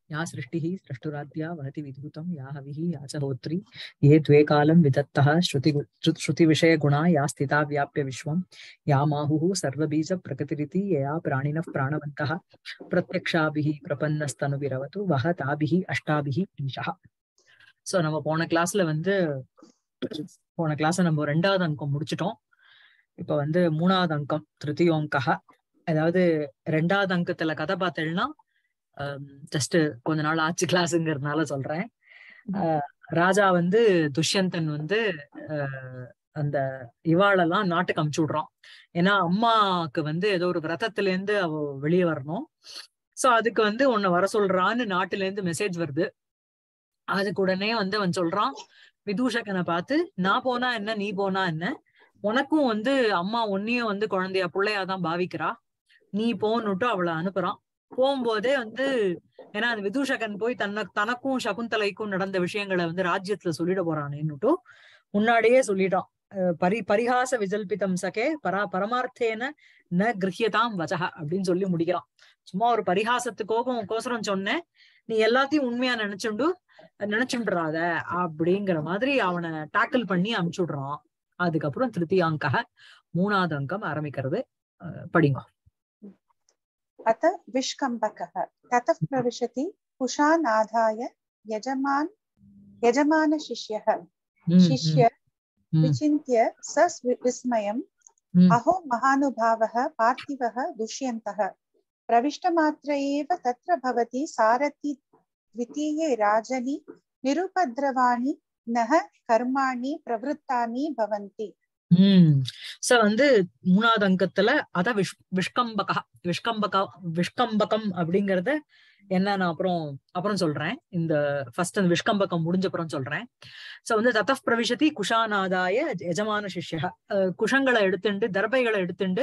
या सृष्टिः स्रष्टुराद्या वहति विधूतं या हविः या च होत्री ये द्वे कालं विदत्तः श्रुति श्रुतिविषयगुणा या स्थिता व्याप्य विश्वं या माहुः सर्वबीजप्रकृतिरिति यया प्राणिनः प्राणवन्तः प्रत्यक्षाभिः प्रपन्नस्तनुविरवतु वह ताभिः अष्टाभिः ஈஷா சோ நம்ம போன கிளாஸ்ல வந்து போன கிளாஸ் நம்ம ரெண்டாவது அங்கம் முடிச்சிட்டோம் இப்ப வந்து மூணாவது அங்கம் திருத்தியோங்கா அதாவது ரெண்டாவது அங்கத்துல கதை பார்த்தேன்னா ஜஸ்ட் கொஞ்ச நாள் ஆச்சு கிளாஸுங்கிறதுனால சொல்றேன் ராஜா வந்து துஷ்யந்தன் வந்து அந்த இவாளெல்லாம் நாட்டுக்கு அமுச்சு விடுறான் ஏன்னா அம்மாக்கு வந்து ஏதோ ஒரு விரதத்துல இருந்து அவ வெளியே வரணும் சோ அதுக்கு வந்து உன்னை வர சொல்றான்னு நாட்டுல இருந்து மெசேஜ் வருது அதுக்கு உடனே வந்து அவன் சொல்றான் விதூஷகனை பார்த்து நான் போனா என்ன நீ போனா என்ன உனக்கும் வந்து அம்மா உன்னையும் வந்து குழந்தையா பிள்ளையாதான் பாவிக்கிறா நீ போன்னுட்டு அவளை அனுப்புறான் போகும்போதே வந்து ஏன்னா அந்த விதூஷகன் போய் தன்ன தனக்கும் சகுந்தலைக்கும் நடந்த விஷயங்களை வந்து ராஜ்யத்துல சொல்லிட போறானேன்னுட்டு முன்னாடியே சொல்லிட்டான் பரி பரிகாச விஜல்பிதம் சகே பரா பரமார்த்தேன ந கிரகியதாம் வச்சக அப்படின்னு சொல்லி முடிக்கிறான் சும்மா ஒரு பரிகாசத்துக்கோகம் கோசரம் சொன்னேன் நீ எல்லாத்தையும் உண்மையா நினைச்சுண்டு நினைச்சுடுறாத அப்படிங்கிற மாதிரி அவனை டேக்கிள் பண்ணி அமுச்சு விடுறான் அதுக்கப்புறம் திருத்தியாங்க மூணாவது அங்கம் ஆரம்பிக்கிறது படிங்க अत विष्कम्भकः ततः प्रविशति कुशानाधाय यजमान् यजमानशिष्यः शिष्य विचिन्त्य स विस्मयम् अहो महानुभावः पार्थिवः दुष्यन्तः प्रविष्टमात्र एव तत्र भवति सारथि द्वितीये राजनि निरुपद्रवाणि नः कर्माणि प्रवृत्तानि भवन्ति உம் சோ வந்து மூணாவது அங்கத்துல அத விஷ் விஷ்கம்பகா விஷ்கம்பகா விஷ்கம்பகம் அப்படிங்கறத என்ன நான் அப்புறம் அப்புறம் சொல்றேன் இந்த ஃபர்ஸ்ட் அந்த விஷ்கம்பகம் முடிஞ்ச அப்புறம் சொல்றேன் சோ வந்து தத்தப் பிரவிஷதி குஷாநாதாய எஜமான சிஷ்ய குஷங்களை எடுத்துண்டு தர்பைகளை எடுத்துண்டு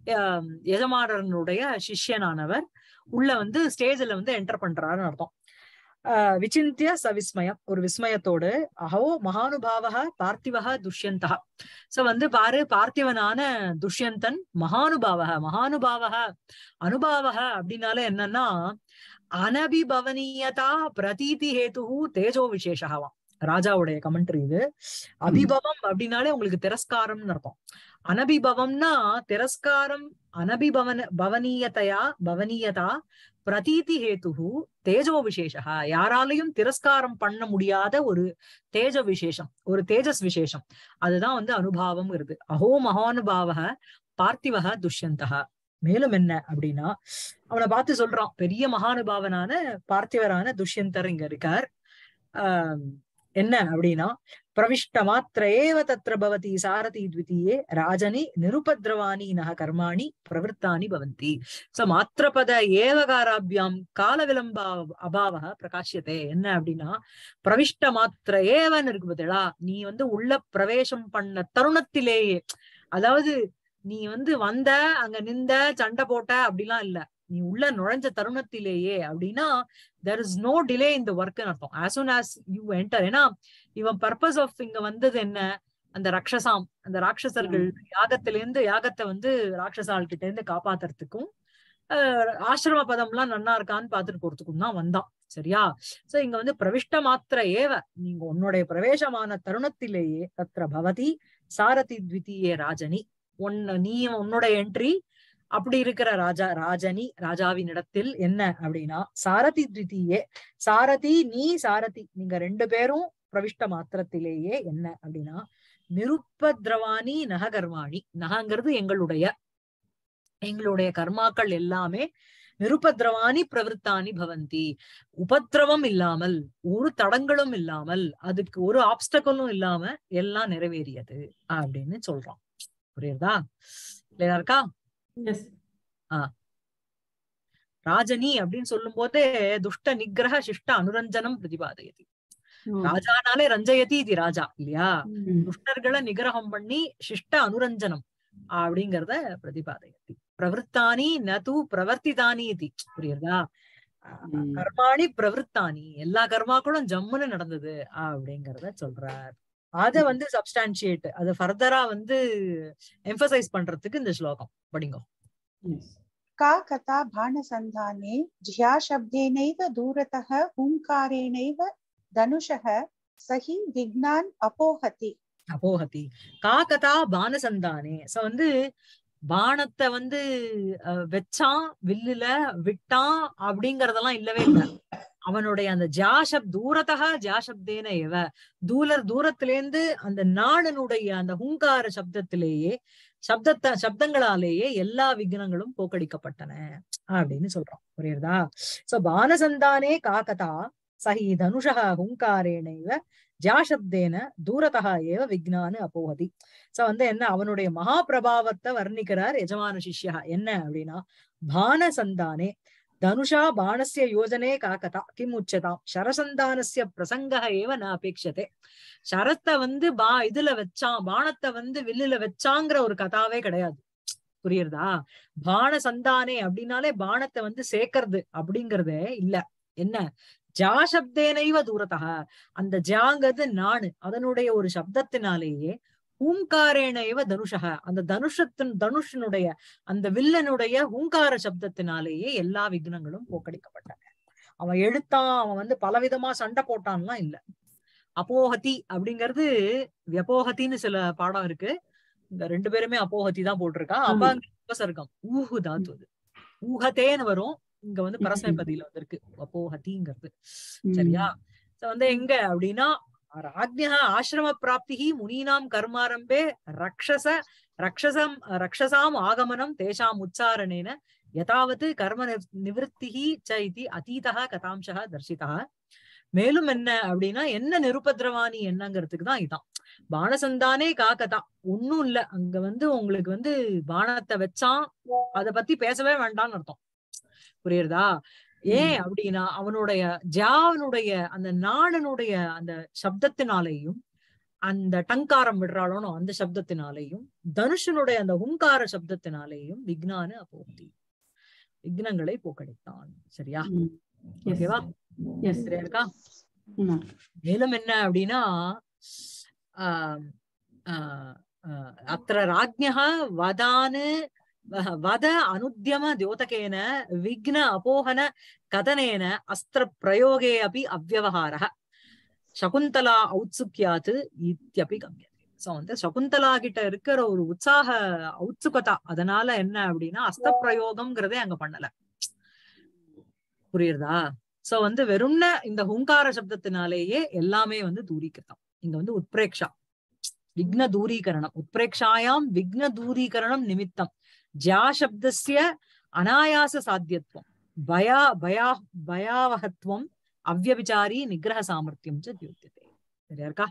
எஜமானனுடைய சிஷ்யனானவர் உள்ள வந்து ஸ்டேஜ்ல வந்து என்டர் பண்றாருன்னு அர்த்தம் விசிந்திய சவிஸ்மயம் ஒரு விஸ்மயத்தோடு அஹோ மகானுபாவக பார்த்திவக துஷ்யந்தா சோ வந்து பாரு பார்த்திவனான துஷ்யந்தன் மகானுபாவக மகானுபாவக அனுபாவக அப்படின்னாலே என்னன்னா அனபிபவனீயதா பிரதீதி ஹேது தேஜோ விசேஷாவாம் ராஜாவுடைய கமெண்ட்ரி இது அபிபவம் அப்படின்னாலே உங்களுக்கு திரஸ்காரம்னு அர்த்தம் அனபிபவம்னா திரஸ்காரம் அனபிபவன பவனீயதையா பவனீயதா பிரதீதி ஹேத்து தேஜோ விசேஷா யாராலையும் திரஸ்காரம் பண்ண முடியாத ஒரு தேஜ விசேஷம் ஒரு தேஜஸ் விசேஷம் அதுதான் வந்து அனுபாவம் இருக்கு அஹோ மகானுபாவக பார்த்திவக துஷ்யந்தகா மேலும் என்ன அப்படின்னா அவனை பார்த்து சொல்றான் பெரிய மகானுபாவனான பார்த்திவரான துஷ்யந்தர் இங்க இருக்கார் ஆஹ் என்ன அப்படின்னா பிரவிஷ்ட மாத்திர ஏவ தத்திர பவதி சாரதி த்விதீயே ராஜனி நிருபத்ரவாணி நக கர்மாணி பிரவருத்தானி பவந்தி சோ மாத்திரபத ஏவகாராபியாம் கால விளம்பா அபாவ பிரகாசியத்தே என்ன அப்படின்னா பிரவிஷ்ட மாத்திர ஏவன்னு இருக்கு பார்த்தா நீ வந்து உள்ள பிரவேசம் பண்ண தருணத்திலேயே அதாவது நீ வந்து வந்த அங்க நிந்த சண்டை போட்ட அப்படிலாம் இல்ல நீ உள்ள நுழைஞ்ச தருணத்திலேயே அப்படின்னா தெர் இஸ் நோ டிலே இந்த ஒர்க் அர்த்தம் as soon as you enter ஏன்னா இவன் பர்பஸ் ஆஃப் இங்க வந்தது என்ன அந்த ரக்ஷசாம் அந்த ராட்சசர்கள் யாகத்திலேருந்து யாகத்தை வந்து ராட்சசால் கிட்ட இருந்து காப்பாத்துறதுக்கும் ஆசிரம பதம் எல்லாம் நன்னா இருக்கான்னு பாத்துட்டு போறதுக்கும் தான் வந்தான் சரியா சோ இங்க வந்து பிரவிஷ்ட மாத்திர ஏவ நீங்க உன்னுடைய பிரவேசமான தருணத்திலேயே தத்திர பவதி சாரதி த்விதீயே ராஜனி உன்ன நீ உன்னோட என்ட்ரி அப்படி இருக்கிற ராஜா ராஜனி ராஜாவின் இடத்தில் என்ன அப்படின்னா சாரதி த்விதீயே சாரதி நீ சாரதி நீங்க ரெண்டு பேரும் பிரவிஷ்ட மாத்திரத்திலேயே என்ன அப்படின்னா நிருப்பத்ரவாணி நககர்மாணி நகங்கிறது எங்களுடைய எங்களுடைய கர்மாக்கள் எல்லாமே நிருபத்ரவாணி பிரவருத்தானி பவந்தி உபத்திரவம் இல்லாமல் ஒரு தடங்களும் இல்லாமல் அதுக்கு ஒரு ஆப்ஸ்டக்கலும் இல்லாம எல்லாம் நிறைவேறியது அப்படின்னு சொல்றோம் புரியுதா இல்லையா இருக்கா ஆஹ் ராஜனி அப்படின்னு சொல்லும் போதே துஷ்ட நிகிரக சிஷ்ட அனுரஞ்சனம் பிரதிபாதயதி ராஜானாலே ரஞ்சயதி இது ராஜா இல்லையா துஷ்டர்களை நிகிரகம் பண்ணி சிஷ்ட அனுரஞ்சனம் அப்படிங்கறத பிரதிபாதயதி பிரவருத்தானி நது பிரவர்த்திதானி இது புரியுதா கர்மாணி பிரவருத்தானி எல்லா கர்மாக்களும் ஜம்முன்னு நடந்தது அப்படிங்கறத சொல்றார் அத வந்து சப்ஸ்டான்சியேட் அத ஃபர்தரா வந்து எம்பசைஸ் பண்றதுக்கு இந்த ஸ்லோகம் படிங்க का कथा बाणसन्धाने ज्याशब्देनैव दूरतः हुङ्कारेणैव धनुषः स हि विघ्नान् अपोहति அபோகதி காக்கதா பானசந்தானே சோ வந்து பானத்தை வந்து அஹ், வச்சான் வில்லுல விட்டான் அப்படிங்கறதெல்லாம் இல்லவே இல்ல அவனுடைய அந்த ஜாஷப் தூரத்தக ஜாஷப்தேன எவ தூலர் தூரத்திலேந்து அந்த நாடனுடைய அந்த ஹுங்கார சப்தத்திலேயே சப்தத்த சப்தங்களாலேயே எல்லா விக்னங்களும் போக்கடிக்கப்பட்டன அப்படின்னு சொல்றோம் புரியுறதா சோ பானசந்தானே காக்கதா சஹி தனுஷः ஹுங்காரேணைவ ஜாஷப்தேன தூரத்தக ஏவ விக்னானு அப்போகதி சோ வந்து என்ன அவனுடைய மகா பிரபாவத்தை வர்ணிக்கிறார் எஜமான சிஷ்யா என்ன அப்படின்னா பானசந்தானே தனுஷா பாணஸ்ய யோஜனே காக்கதா கிம் உச்சதாம் சரசந்தானஸ்ய பிரசங்கः ஏவ ந அபேட்சதே சரத்தை வந்து பா இதுல வச்சான் பானத்தை வந்து வில்லுல வச்சாங்கிற ஒரு கதாவே கிடையாது புரியுறதா பான சந்தானே அப்படின்னாலே பானத்தை வந்து சேர்க்கறது அப்படிங்கறதே இல்ல என்ன ஜா சப்தேனைவ தூரத்தக அந்த ஜாங்கிறது நானு அதனுடைய ஒரு சப்தத்தினாலேயே ஹூங்காரேனைவ தனுஷக அந்த தனுஷத்தின் தனுஷனுடைய அந்த வில்லனுடைய ஹூங்கார சப்தத்தினாலேயே எல்லா விக்னங்களும் போக்கடிக்கப்பட்டன அவன் எழுத்தான் அவன் வந்து பலவிதமா சண்டை போட்டான்லாம் இல்ல அபோகதி அப்படிங்கிறது வியபோகத்தின்னு சில பாடம் இருக்கு இந்த ரெண்டு பேருமே அபோகதி தான் போட்டிருக்கா ஆமா. அப்பாங்க உபசர்க்கம் ஊஹு தாத்து அது ஊகத்தேன்னு வரும் இங்க வந்து பரஸ்மைபதியில வந்திருக்கு அபோகதிங்கிறது சரியா So வந்து எங்க அப்படின்னா ராஜ்யா ஆசிரம பிராப்தி முனீனாம் கர்மாரம்பே ரக்ஷச ரக்ஷசம் ரக்ஷசாம் ஆகமனம் தேஷாம் உச்சாரணேன யதாவது கர்ம நிவ்- நிவிருத்திஹி ச இதி அதீதா கதாம்சா தர்சிதா மேலும் என்ன அப்படின்னா என்ன நிருபத்ரவாணி என்னங்கிறதுக்கு தான் இதான் பானசந்தானே காக்கதான் ஒண்ணும் இல்ல அங்க வந்து உங்களுக்கு வந்து பானத்தை வச்சான் அத பத்தி பேசவே வேண்டாம்னு அர்த்தம் புரியுறதா ஏன் அப்படின்னா அவனுடைய ஜாவனுடைய அந்த நாடனுடைய அந்த சப்தத்தினாலேயும் அந்த டங்காரம் விடுறாளோனோ அந்த சப்தத்தினாலேயும் தனுஷனுடைய அந்த ஹுங்கார சப்தத்தினாலேயும் விக்னானு அப்போதி விக்னங்களை போக்கடித்தான் சரியா ஓகேவா சரியா இருக்கா மேலும் என்ன அப்படின்னா ஆஹ் ஆஹ் ஆஹ் அத்திர ராஜ்ஞா வதானு வ- வத அனுத்யம தியோதகேன விக்ன அபோகன கதனேன அஸ்திர பிரயோகே அபி அவ்வவகாரः சகுந்தலா ஔத்சுக்கியாத்து இத்தியபி கம்யதே சோ வந்து சகுந்தலா கிட்ட இருக்கிற ஒரு உற்சாக ஔத்சுகதா அதனால என்ன அப்படின்னா அஸ்த பிரயோகம்ங்கிறதே அங்க பண்ணல புரியுறதா சோ வந்து வெறும்ன இந்த ஹுங்கார சப்தத்தினாலேயே எல்லாமே வந்து தூரீகிருத்தம் இங்க வந்து உத்பிரேக்ஷா விக்ன தூரீகரணம் உத்பிரேக்ஷாயாம் விக்ன தூரீகரணம் நிமித்தம் ஜா சப்தஸ்ய அனாயாச சாத்தியத்துவம் பயா பயா பயாவகத்துவம் அவ்யபிச்சாரி நிகிரக சாமர்த்தியம் ச தியோத்தியதே சரியா இருக்கா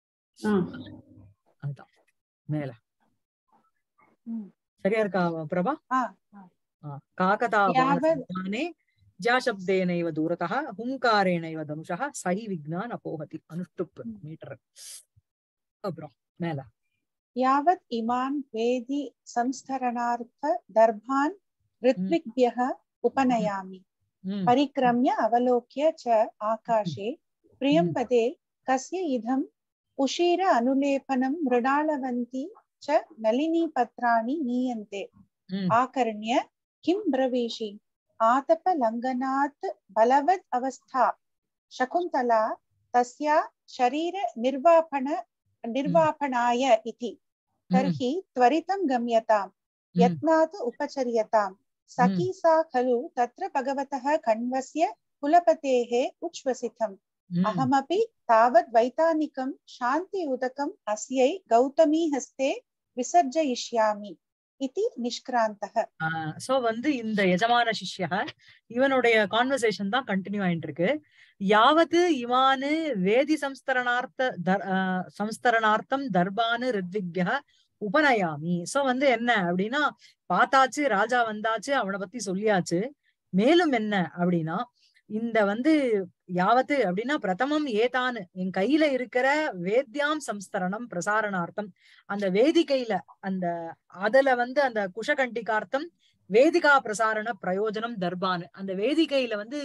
அதுதான் மேல ம். சரியா இருக்கா பிரபா ஆ, ஆ, காகதா யாவத்- பாணசந்தானே ஜாசப்தேனைவ தூரतः ஹுங்காரேணைவ தனுஷः சஹி விக்னான் அபோகதி அனுஷ்டுப் ம். மீட்டர் அப்புறம் மேல यावत् इमान् वेदि संस्करणार्थ दर्भान् ऋत्विग्भ्यः उपनयामि ம், परिक्रम्य अवलोक्य च आकाशे प्रियं पदे कस्य इदम् उषीर अनुलेपनं मृणालवन्ती च नलिनीपत्राणि नीयन्ते ம், आकर्ण्य किं ब्रवीषि आतपलङ्घनात् बलवद् अवस्था शकुन्तला तस्या शरीर निर्वापण निर्वापणाय इति ம், तर्हि त्वरितं गम्यताम् ம், यत्नात् उपचर्यताम् सखी सा खलु तत्र भगवतः कण्वस्य कुलपतेः उच्छ्वसितम् ம். अहमपि तावद् वैतानिकं शान्ति उदकम् अस्यै गौतमी हस्ते विसर्जयिष्यामि इति निष्क्रान्तः சோ வந்து இந்த எஜமான சிஷ்யா இவனுடைய கான்வர்சேஷன் தான் கண்டினியூ ஆயிட்டு இருக்கு யாவது இவானு வேதி சம்ஸ்தரணார்த்த தர்- ஆஹ் சம்ஸ்தரணார்த்தம் தர்பானு ரித்விக்யா உபநயாமி சோ வந்து என்ன அப்படின்னா பார்த்தாச்சு ராஜா வந்தாச்சு அவனை பத்தி சொல்லியாச்சு மேலும் என்ன அப்படின்னா இந்த வந்து யாவத்து அப்படின்னா பிரதமம் ஏதானு என் கையில இருக்கிற வேத்யாம் சம்ஸ்தரணம் பிரசாரணார்த்தம் அந்த வேதிகையில அந்த அதுல வந்து அந்த குஷகண்டிகார்த்தம் வேதிகா பிரசாரண பிரயோஜனம் தர்பான் அந்த வேதிகையில வந்து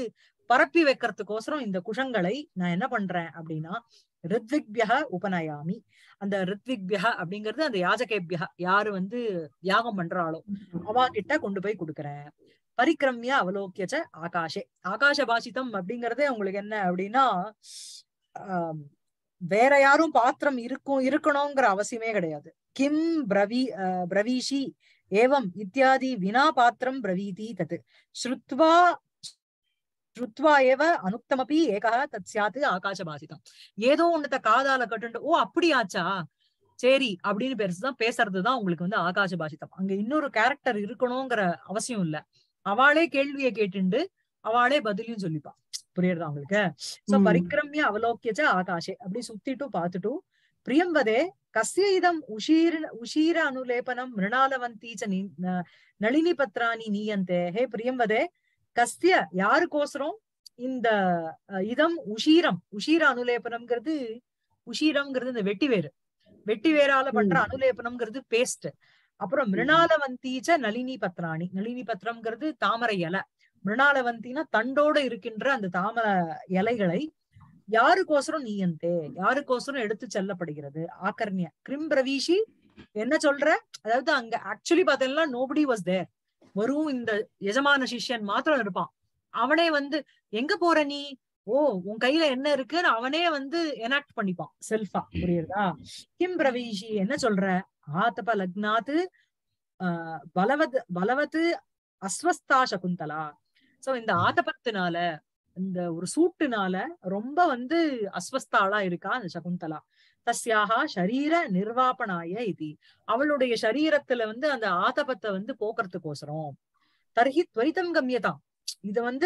பரப்பி வைக்கிறதுக்கோசரம் இந்த குஷங்களை நான் என்ன பண்றேன் அப்படின்னா ரித்விக்பியக உபநயாமி அந்த ரித்விக்பியக அப்படிங்கிறது அந்த யாஜகேபியக யாரு வந்து யாகம் பண்றாளோ அவா கிட்ட கொண்டு போய் கொடுக்கறேன் பரிக்கிரமிய அவலோக்கியச்ச ஆகாஷே ஆகாஷ பாஷிதம் அப்படிங்கறதே உங்களுக்கு என்ன அப்படின்னா ஆம், வேற யாரும் பாத்திரம் இருக்கும் இருக்கணுங்கிற அவசியமே கிடையாது கிம் பிரவி அஹ், பிரவீஷி ஏவம் இத்தியாதி வினா பாத்திரம் பிரவீதி தத் ஸ்ருத்வா ஸ்ருத்வா ஏவ அனுக்தமபி ஏகா தத் சியாத்து ஆகாசபாசிதம் ஏதோ ஒன்னத்த காதால கட்டுண்டு ஓ அப்படியாச்சா சரி அப்படின்னு பெருசுதான் பேசுறதுதான் உங்களுக்கு வந்து ஆகாச பாஷிதம் அங்க இன்னொரு கேரக்டர் இருக்கணுங்கிற அவசியம் இல்ல அவளே கேள்வியை கேட்டுண்டு அவளே பதிலையும் சொல்லிப்பா புரியுறதா உங்களுக்கு சோ ம். பரிக்கிரமிய அவலோக்கியச்ச ஆகாஷே அப்படி சுத்திட்டு பார்த்துட்டு பிரியம்பதே கஸ்ய இதம் உஷீர உஷீர அனுலேபனம் மிருணாலவந்தி ச நி- ந- நளினி பத்ராணி நீயந்தே ஹே பிரியம்பதே கஸ்ய யாருக்கோசரம் இந்த அஹ், இதம் உஷீரம் உஷீர அனுலேபனம்ங்கிறது உஷீரம்ங்கிறது இந்த வெட்டி வேறு வெட்டி வேரால பண்ற ம். அனுலேபனம்ங்கிறது பேஸ்ட் அப்புறம் மிருணாலவந்தீச்ச நளினி பத்ராணி நளினி பத்திரம்ங்கிறது தாமரை இலை மிருணாலவந்தினா தண்டோட இருக்கின்ற அந்த தாமரை இலைகளை யாருக்கோசரம் நீயந்தே யாருக்கோசரம் எடுத்து செல்லப்படுகிறது ஆக்கர்ணிய கிரிம் பிரவீஷி என்ன சொல்ற அதாவது அங்க ஆக்சுவலி பார்த்தீங்கன்னா நோபடி வாஸ் தேர் வெறும் இந்த எஜமான சிஷ்யன் மாத்திரம் இருப்பான் அவனே வந்து எங்க போற நீ ஓ உன் கையில என்ன இருக்குன்னு அவனே வந்து எனாக்ட் பண்ணிப்பான் செல்ஃபா புரியுறதா கிம் பிரவீஷி என்ன சொல்ற ஆதப லக்னாத்து ஆஹ் பலவத் பலவத்து அஸ்வஸ்தா சகுந்தலா சோ இந்த ஆதபத்தினால இந்த ஒரு சூட்டுனால ரொம்ப வந்து அஸ்வஸ்தாளா இருக்கா அந்த சகுந்தலா தஸ்யாக ஷரீர நிர்வாபனாய இது அவளுடைய சரீரத்துல வந்து அந்த ஆதபத்தை வந்து போக்குறதுக்கோசரம் தர்ஹி துவரிதம் கம்யதாம் இது வந்து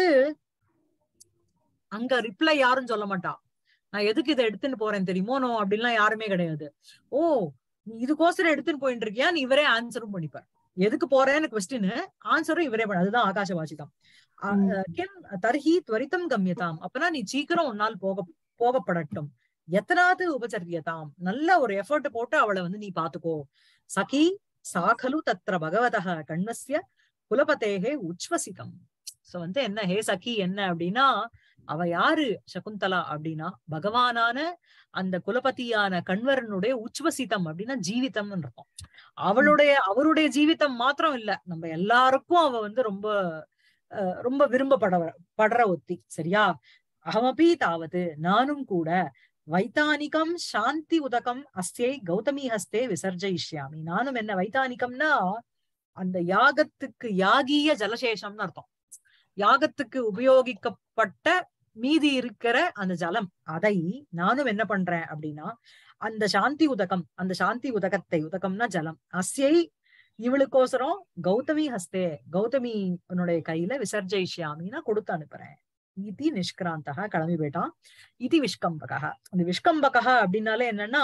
அங்க ரிப்ளை யாரும் சொல்ல மாட்டா நான் எதுக்கு இதை எடுத்துன்னு போறேன் தெரியுமோ அப்படின்லாம் யாருமே கிடையாது ஓ நீ இதுக்கோசரம் எடுத்துன்னு போயிட்டு இருக்கியா நீ இவரே ஆன்சரும் பண்ணிப்பார் எதுக்கு போறேன்னு கொஸ்டின் ஆன்சரும் இவரே பண்ண அதுதான் ஆகாசவாசிதம் ம். கிம் தர்ஹி துவரிதம் கம்யதாம் அப்பனா நீ சீக்கிரம் உன்னால் போக போகப்படட்டும் எத்தனாவது உபச்சரியதாம் நல்ல ஒரு எஃபர்ட் போட்டு அவளை வந்து நீ பாத்துக்கோ சகி சாகலு தத்ர பகவதः கண்வஸ்ய குலபதேகே உச்வசிதம் சோ வந்து என்ன ஹே சகி என்ன அப்படின்னா அவ யாரு சகுந்தலா அப்படின்னா பகவானான அந்த குலபதியான கண்வரனுடைய உச்வசிதம் அப்படின்னா ஜீவிதம்னு இருக்கும் அவளுடைய அவருடைய ஜீவிதம் மாத்திரம் இல்ல நம்ம எல்லாருக்கும் அவ வந்து ரொம்ப அஹ், ரொம்ப விரும்பப்பட படுற ஒத்தி சரியா அகமபி தாவது நானும் கூட வைத்தானிகம் சாந்தி உதகம் அஸ்தியை கௌதமி ஹஸ்தே விசர்ஜயிஷ்யாமி நானும் என்ன வைத்தானிகம்னா அந்த யாகத்துக்கு யாகிய ஜலசேஷம்னு அர்த்தம் யாகத்துக்கு உபயோகிக்கப்பட்ட மீதி இருக்கிற அந்த ஜலம் அதை நானும் என்ன பண்றேன் அப்படின்னா அந்த சாந்தி உதகம் அந்த சாந்தி உதகத்தை உதகம்னா ஜலம் அஸ்யை இவளுக்கோசரம் கௌதமி ஹஸ்தே கௌதமி உன்னுடைய கையில விசர்ஜயிஷ்யாமின்னா கொடுத்து அனுப்புறேன் இதி நிஷ்கிராந்தகா கிளம்பி போயிட்டான் இதி விஷ்கம்பகா அந்த விஷ்கம்பகா அப்படின்னாலே என்னன்னா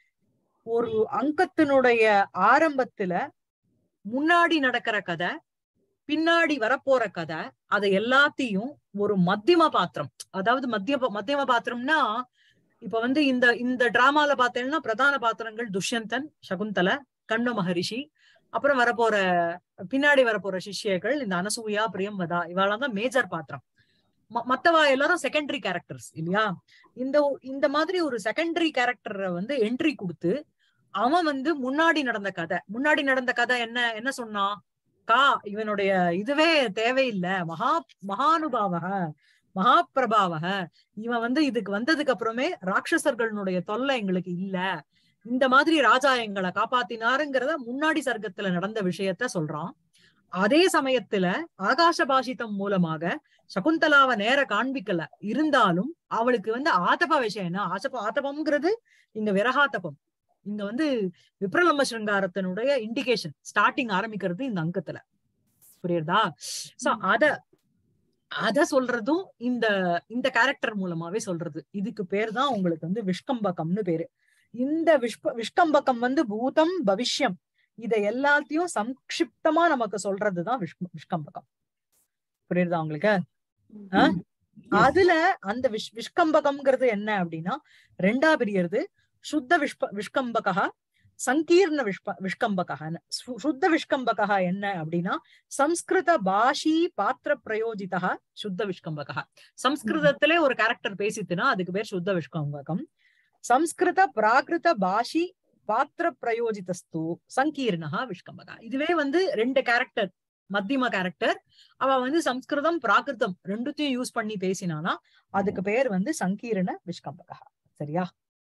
ஒரு அங்கத்தினுடைய ஆரம்பத்துல முன்னாடி நடக்கிற கதை பின்னாடி வரப்போற கதை அதை எல்லாத்தையும் ஒரு மத்தியம பாத்திரம் அதாவது மத்திய மத்தியம பாத்திரம்னா இப்ப வந்து இந்த இந்த டிராமால பார்த்தேன்னா பிரதான பாத்திரங்கள் துஷ்யந்தன் சகுந்தல கண்ணு மகரிஷி அப்புறம் வரப்போற பின்னாடி வரப்போற சிஷ்யர்கள் இந்த அனசூயா பிரியம்பதா இவாளெல்லாம் தான் மேஜர் பாத்திரம் ம- மத்தவா எல்லாரும் செகண்டரி கேரக்டர்ஸ் இல்லையா இந்த இந்த மாதிரி ஒரு செகண்டரி கேரக்டரை வந்து என்ட்ரி கொடுத்து அவன் வந்து முன்னாடி நடந்த கதை முன்னாடி நடந்த கதை என்ன என்ன சொன்னான் கா இவனுடைய இதுவே தேவையில்லை மகா மகானுபாவக மகாபிரபாவக இவன் வந்து இதுக்கு வந்ததுக்கு அப்புறமே ராட்சசர்களுடைய தொல்லை எங்களுக்கு இல்ல இந்த மாதிரி ராஜா எங்களை காப்பாத்தினாருங்கிறத முன்னாடி சர்க்கத்துல நடந்த விஷயத்த சொல்றான் அதே சமயத்துல ஆகாச பாஷிதம் மூலமாக சகுந்தலாவை நேர காண்பிக்கல இருந்தாலும் அவளுக்கு வந்து ஆதப விஷயம் என்ன ஆசப ஆதபம்ங்கிறது இங்க விரகாத்தபம் இங்க வந்து விப்ரலம்ப சிருங்காரத்தினுடைய இண்டிகேஷன் ஸ்டார்டிங் ஆரம்பிக்கிறது இந்த அங்கத்துல புரியுறதா சோ அத அத சொல்றதும் இந்த இந்த கேரக்டர் மூலமாவே சொல்றது இதுக்கு பேர் தான் உங்களுக்கு வந்து விஷ்கம்பகம்னு பேரு இந்த விஷ்ப விஷ்கம்பகம் வந்து பூதம் பவிஷ்யம் இத எல்லாத்தையும் சம்க்ஷிப்தமா நமக்கு சொல்றதுதான் விஷ்க விஷ்கம்பகம் புரியுதா உங்களுக்கு ஆ? அதுல அந்த விஷ் விஷ்கம்பகம்ங்கிறது என்ன அப்படின்னா ரெண்டா பிரியறது சுத்த விஷ்ப விஷ்கம்பகா சங்கீர்ண விஷ்ப விஷ்கம்பகன்னு சு- சுத்த விஷ்கம்பகா என்ன அப்படின்னா சம்ஸ்கிருத பாஷி பாத்திர பிரயோஜிதா சுத்த விஷ்கம்பகா சம்ஸ்கிருதத்திலே ஒரு கேரக்டர் பேசித்துனா அதுக்கு பேர் சுத்த விஷ்கம்பகம் சம்ஸ்கிருத பிராகிருத பாஷி பாத்திர பிரயோஜிதஸ்து சங்கீர்ணா விஷ்கம்பகா இதுவே வந்து ரெண்டு கேரக்டர் மத்தியம கேரக்டர் அவ வந்து சம்ஸ்கிருதம் பிராகிருதம் ரெண்டுத்தையும் யூஸ் பண்ணி பேசினானா அதுக்கு பேர் வந்து சங்கீர்ண விஷ்கம்பகா சரியா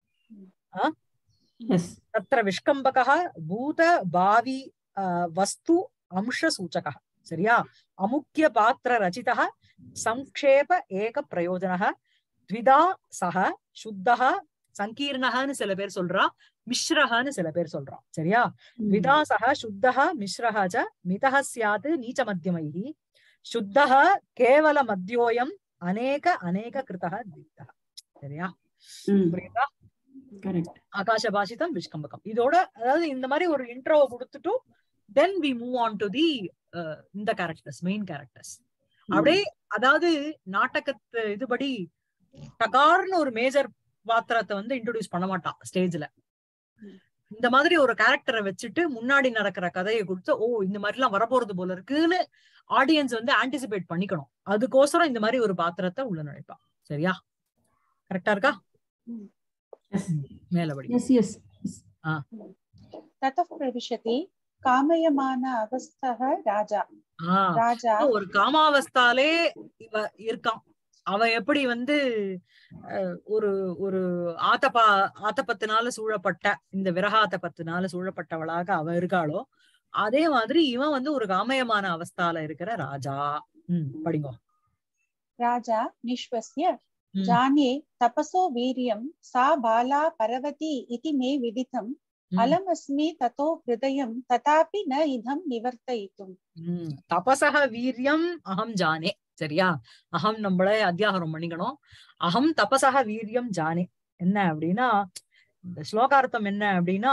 எஸ் तत्र विष्कम्बकः भूत भावि अ, वस्तु अंशसूचकः சரியா அமுக்கிய பாத்திர ரச்சிதः சங்கேப ஏக பிரயோஜனः த்விதா சக சுத்தः சங்கீர்ணஹன்னு சில பேர் சொல்றா மிஸ்ரஹன்னு சில பேர் சொல்றா சரியா த்விதா சக சுத்தः மிஸ்ரः ச மிதः ஸ்யாத் நீச்ச மத்தியமைः சுத்தः கேவல மத்தியோயம் அநேக அநேக கிருதः த்விதः சரியா புரியுதா கரெக்ட் ஆகாஷ பாஷிதம் விஷ்கம்பகம் இதோட அதாவது இந்த மாதிரி ஒரு இன்ட்ரோவை கொடுத்துட்டு then we move on to the இந்த கேரக்டர்ஸ் மெயின் கேரக்டர்ஸ் அப்படியே அதாவது நாட்டகத்து இதுபடி டகார்னு ஒரு மேஜர் பாத்திரத்தை வந்து இன்ட்ரோடியூஸ் பண்ண மாட்டான் ஸ்டேஜ்ல இந்த மாதிரி ஒரு கேரக்டரை வச்சுட்டு முன்னாடி நடக்கிற கதையை கொடுத்து ஓ இந்த மாதிரி எல்லாம் வரப்போறது போல இருக்குன்னு ஆடியன்ஸ் வந்து ஆன்டிசிபேட் பண்ணிக்கணும் அதுக்கோசரம் இந்த மாதிரி ஒரு பாத்திரத்தை உள்ள நுழைப்பான் சரியா கரெக்டா இருக்கா எஸ் மேலபடி எஸ் எஸ் ततः प्रविशति कामयमान अवस्थः राजा ஆஹ் राजा ஒரு காமாவஸ்தாலே இவ இருக்கான் அவ எப்படி வந்து அஹ், ஒரு ஒரு ஆத்தப்பா ஆத்தப்பத்தினால சூழப்பட்ட இந்த விரகாத்தப்பத்தினால சூழப்பட்டவளாக அவ இருக்காளோ அதே மாதிரி இவன் வந்து ஒரு காமயமான அவஸ்தால இருக்கிற ராஜா உம் படிங்கோ राजा निश्वस्य ம், जाने तपसो वीर्यं सा बाला परवती इति मे विदितम् ம், अलमस्मि ततो हृदयं तथापि न इदं निवर्तयितुम् ம். தபசக வீரியம் அகம் ஜானே சரியா அகம் நம்மளே அத்தியாகரம் பண்ணிக்கணும் அகம் தபசக வீரியம் ஜானே என்ன அப்படின்னா இந்த ஸ்லோகார்த்தம் என்ன அப்படின்னா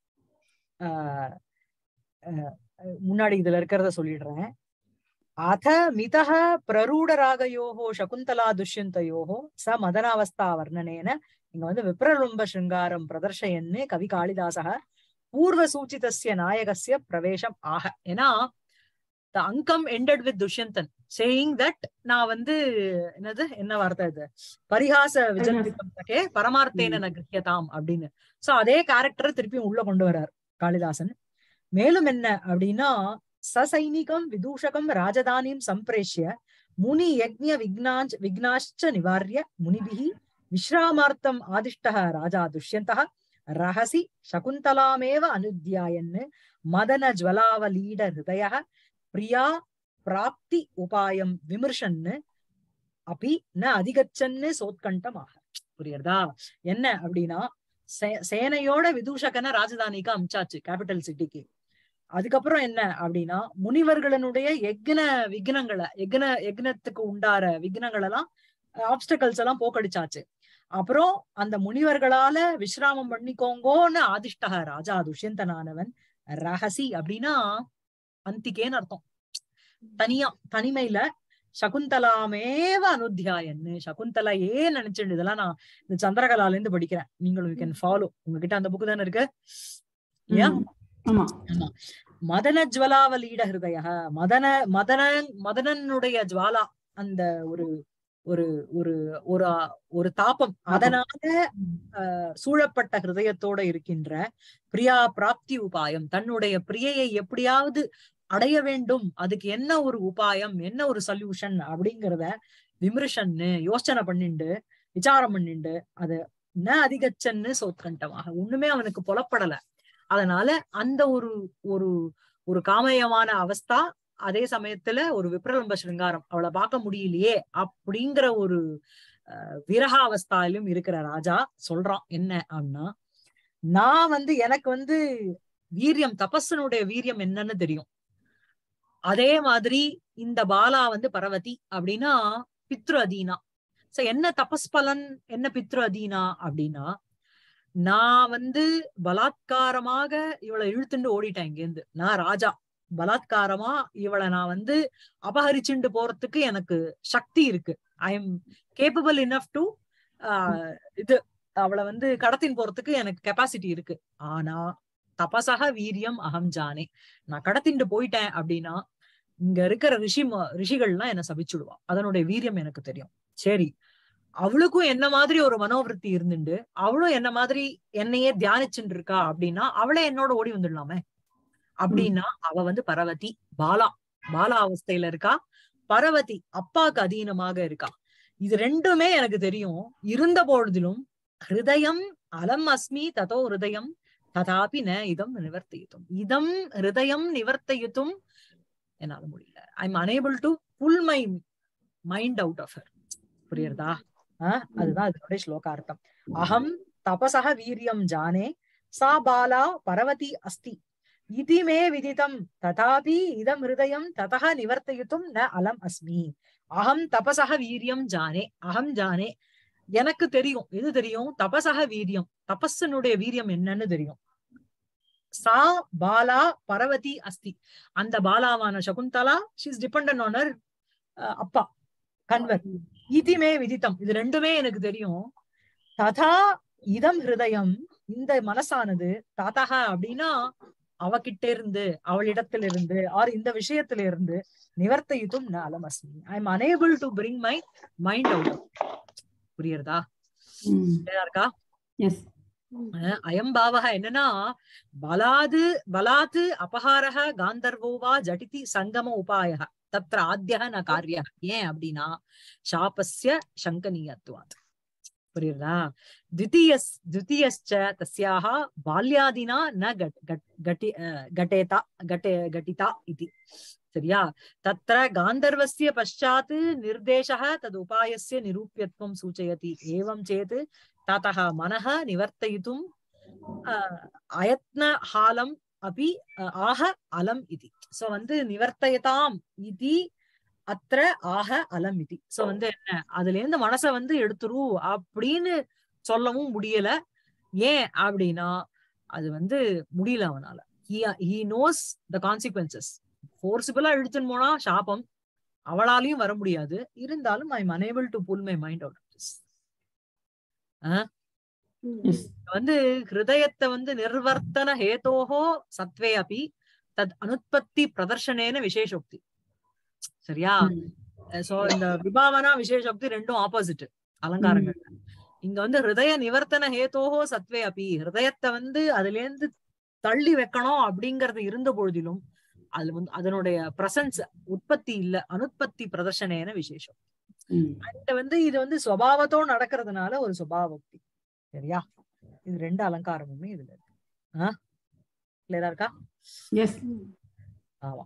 ஆஹ் ஆஹ் முன்னாடி இதுல இருக்கிறத சொல்லிடுறேன் அத மிதः பிரரூடராகயோகோ சகுந்தலா துஷ்யந்தயோகோ ச மதனாவஸ்தா வர்ணனேன இங்க வந்து விப்ரலும்ப சிருங்காரம் பிரதர்ஷயன்னு கவி காளிதாசக பூர்வ சூச்சிதஸ்ய நாயகஸ்ய பிரவேசம் ஆக ஏன்னா த அங்கம் ended with Dushyanthan saying that நான் வந்து என்னது என்ன வார்த்தை இது பரிகாச விஜந்திகம் தகே பரமார்த்தேன ந கிருஹ்யதாம் அப்படின்னு சோ அதே கேரக்டர் திருப்பி உள்ள கொண்டு வர்றார் காளிதாசன் மேலும் என்ன அப்படின்னா சசைனிகம் விதூஷகம் ராஜதானிம் சம்பிரேஷ்ய முனி யஜ்ஞ விக்னாஞ்ச் விக்னாஷ்ச நிவாரிய முனிபிஹி விஸ்ராமார்த்தம் ஆதிஷ்டः ராஜா துஷ்யந்தः ரஹசி சகுந்தலாமேவ அனுத்தியாயன் மதன ஜ்வலாவலீட ஹிருதயः பிரியா பிராப்தி உபாயம் விமர்சன்னு அப்படி ந அதிகச்சன்னு சோத்கண்டமாக புரியுறதா என்ன அப்படின்னா சே- சேனையோட விதூஷகனை ராஜதானிக்கு அமிச்சாச்சு கேபிட்டல் சிட்டிக்கு அதுக்கப்புறம் என்ன அப்படின்னா முனிவர்களுடைய யக்ன விக்னங்களை யக்ன யக்னத்துக்கு உண்டார விக்னங்கள் எல்லாம் ஆப்ஸ்டக்கல்ஸ் எல்லாம் போக்கடிச்சாச்சு அப்புறம் அந்த முனிவர்களால விஸ்ராமம் பண்ணிக்கோங்கோன்னு ஆதிஷ்டக ராஜா துஷ்யந்தனானவன் ரகசி அப்படின்னா அந்திகேன்னு அர்த்தம் தனியா தனிமையில சகுந்தலாமேவ அனுத்தியாயன்னு சகுந்தலையே நினைச்சுண்டு இதெல்லாம் நான் இந்த சந்திரகலால இருந்து படிக்கிறேன் நீங்களும் யூ கேன் ஃபாலோ உங்ககிட்ட அந்த புக்கு தானே இருக்கு இல்லையா ஆமா ஆமா மதன ஜுவலாவலீட ஹிருதய மதன மதன மதனனுடைய ஜுவாலா அந்த ஒரு ஒரு ஒரு ஒரு ஒரு தாபம் அதனால அஹ், சூழப்பட்ட ஹிருதயத்தோட இருக்கின்ற பிரியா பிராப்தி உபாயம் தன்னுடைய பிரியையை எப்படியாவது அடைய வேண்டும் அதுக்கு என்ன ஒரு உபாயம் என்ன ஒரு சொல்யூஷன் அப்படிங்கறத விமர்சன்னு யோசனை பண்ணிண்டு விசாரம் பண்ணிண்டு அது ந அதிகச்சன்னு சோத்கண்டமாக ஒண்ணுமே அவனுக்கு புலப்படல அதனால அந்த ஒரு ஒரு ஒரு காமயமான அவஸ்தா அதே சமயத்துல ஒரு விப்ரலம்ப சிருங்காரம் அவளை பார்க்க முடியலையே அப்படிங்கிற ஒரு அஹ், விரக அவஸ்தாயிலும் இருக்கிற ராஜா சொல்றான் என்ன அப்படின்னா நான் வந்து எனக்கு வந்து வீரியம் தபஸனுடைய வீரியம் என்னன்னு தெரியும் அதே மாதிரி இந்த பாலா வந்து பரவதி அப்படின்னா பித்ரு அதீனா சோ என்ன தபஸ் பலன் என்ன பித்ரு அதீனா அப்படின்னா நான் வந்து பலாத்காரமாக இவளை இழுத்துண்டு ஓடிட்டேன் இங்கேருந்து நான் ராஜா பலாத்காரமா இவளை நான் வந்து அபகரிச்சுண்டு போறதுக்கு எனக்கு சக்தி இருக்கு I am capable enough to இது அவளை வந்து கடத்தின் போறதுக்கு எனக்கு கெப்பாசிட்டி இருக்கு ஆனா தபசக வீரியம் அகம் ஜானே நான் கடத்திண்டு போயிட்டேன் அப்படின்னா இங்க இருக்கிற ரிஷி ம- ரிஷிகள்லாம் என்ன சபிச்சுடுவா அதனுடைய வீரியம் எனக்கு தெரியும் சரி அவளுக்கும் என்ன மாதிரி ஒரு மனோவிருத்தி இருந்துண்டு அவளும் என்ன மாதிரி என்னையே தியானிச்சுட்டு இருக்கா அப்படின்னா அவளே என்னோட ஓடி வந்துடலாமே அப்படின்னா அவ வந்து பரவதி பாலா பாலா அவஸ்தையில இருக்கா பரவதி அப்பாக்கு அதீனமாக இருக்கா இது ரெண்டுமே எனக்கு தெரியும் இருந்த பொழுதிலும் ஹிருதயம் அலம் அஸ்மி ததோ ஹிருதயம் ததாபி ந இதம் நிவர்த்தியுத்தும் இதம் ஹிருதயம் நிவர்த்தியுத்தும் என்னால முடியல I am unable to pull my mind out of her புரியுறதா ஆஹ் அதுதான் அதனுடைய ஸ்லோகார்த்தம் அகம் தபசக வீரியம் ஜானே சா பாலா பரவதி அஸ்தி இதி மே விதிதம் ததாபி இதம் ஹிருதயம் ததக நிவர்த்தயித்தும் ந அலம் அஸ்மி அகம் தபசக வீரியம் ஜானே அகம் ஜானே எனக்கு தெரியும் எது தெரியும் தபசக வீரியம் தபஸனுடைய வீரியம் என்னன்னு தெரியும் சா பாலா பரவதி அஸ்தி அந்த பாலாவான சகுந்தலா ஷீஸ் டிபெண்ட் ஆன் அப்பா கன்வர் இதி மே விதித்தம் இது ரெண்டுமே எனக்கு தெரியும் ததா இதம் ஹிருதயம் இந்த மனசானது தாத்தக அப்படின்னா அவகிட்ட இருந்து அவளிடத்துல இருந்து ஆர் இந்த விஷயத்துல இருந்து நிவர்த்தியுத்தும் ந அலமஸ்மி I am unable to bring my mind out புரியுறதா clear-ஆ இருக்கா எஸ் அஹ் அயம் பாவக என்னன்னா பலாது பலாத்து அபகாரக காந்தர்வோ வா ஜடிதி சங்கம உபாய தத்ர ஆத்தியக ந காரிய ஏன் அப்படின்னா சாபஸ்ய சங்கனீயத்துவாத் புரியுதா द्वितीयस् द्वितीयश्च तस्याः बाल्यादिना न गट गट गटि अ, गटेता गटे घटिता इति சரியா तत्र गान्धर्वस्य पश्चात् निर्देशः तदुपायस्य निरूप्यत्वं सूचयति एवं चेत् ततः मनः निवर्तयितुम् अ, अयत्नहालम् अपि अ, आह अलम् इति சோ வந்து நிவர்த்தயதாம் இதி அத்திர ஆக அலம் இதி சோ வந்து என்ன அதுல இருந்து மனச வந்து எடுத்துரு அப்படின்னு சொல்லவும் முடியல ஏன் அப்படின்னா அது வந்து முடியல அவனால ஹி நோஸ் த கான்சிக்வன்சஸ் ஃபோர்சிபிளா இழுத்துன்னு போனா சாபம் அவளாலையும் வர முடியாது இருந்தாலும் I am unable to pull my mind out yes வந்து ஹிருதயத்தை வந்து நிர்வர்த்தன ஹேதோஹோ சத்வே அபி தத் அனுத்பத்தி பிரதர்ஷனேன விசேஷோக்தி சரியா சோ இந்த விபாவனா விசேஷோக்தி ரெண்டும் ஆப்போசிட் அலங்காரங்கள் இங்க வந்து ஹிருதய நிவர்த்தன ஹேதோஹோ சத்வே அபி ஹிருதயத்தை வந்து அதுல இருந்து தள்ளி வைக்கணும் அப்படிங்கறது இருந்த பொழுதிலும் அது வந்து அதனுடைய பிரசன்ஸ் உற்பத்தி இல்ல அனுத்பத்தி பிரதர்ஷனேன விசேஷம் அண்ட் வந்து இது வந்து சுவாவத்தோ நடக்கிறதுனால ஒரு சுபாவோக்தி சரியா இது ரெண்டு அலங்காரமுமே இதுல இருக்கு ஆஹ் கிளியரா இருக்கா எஸ் ஆமா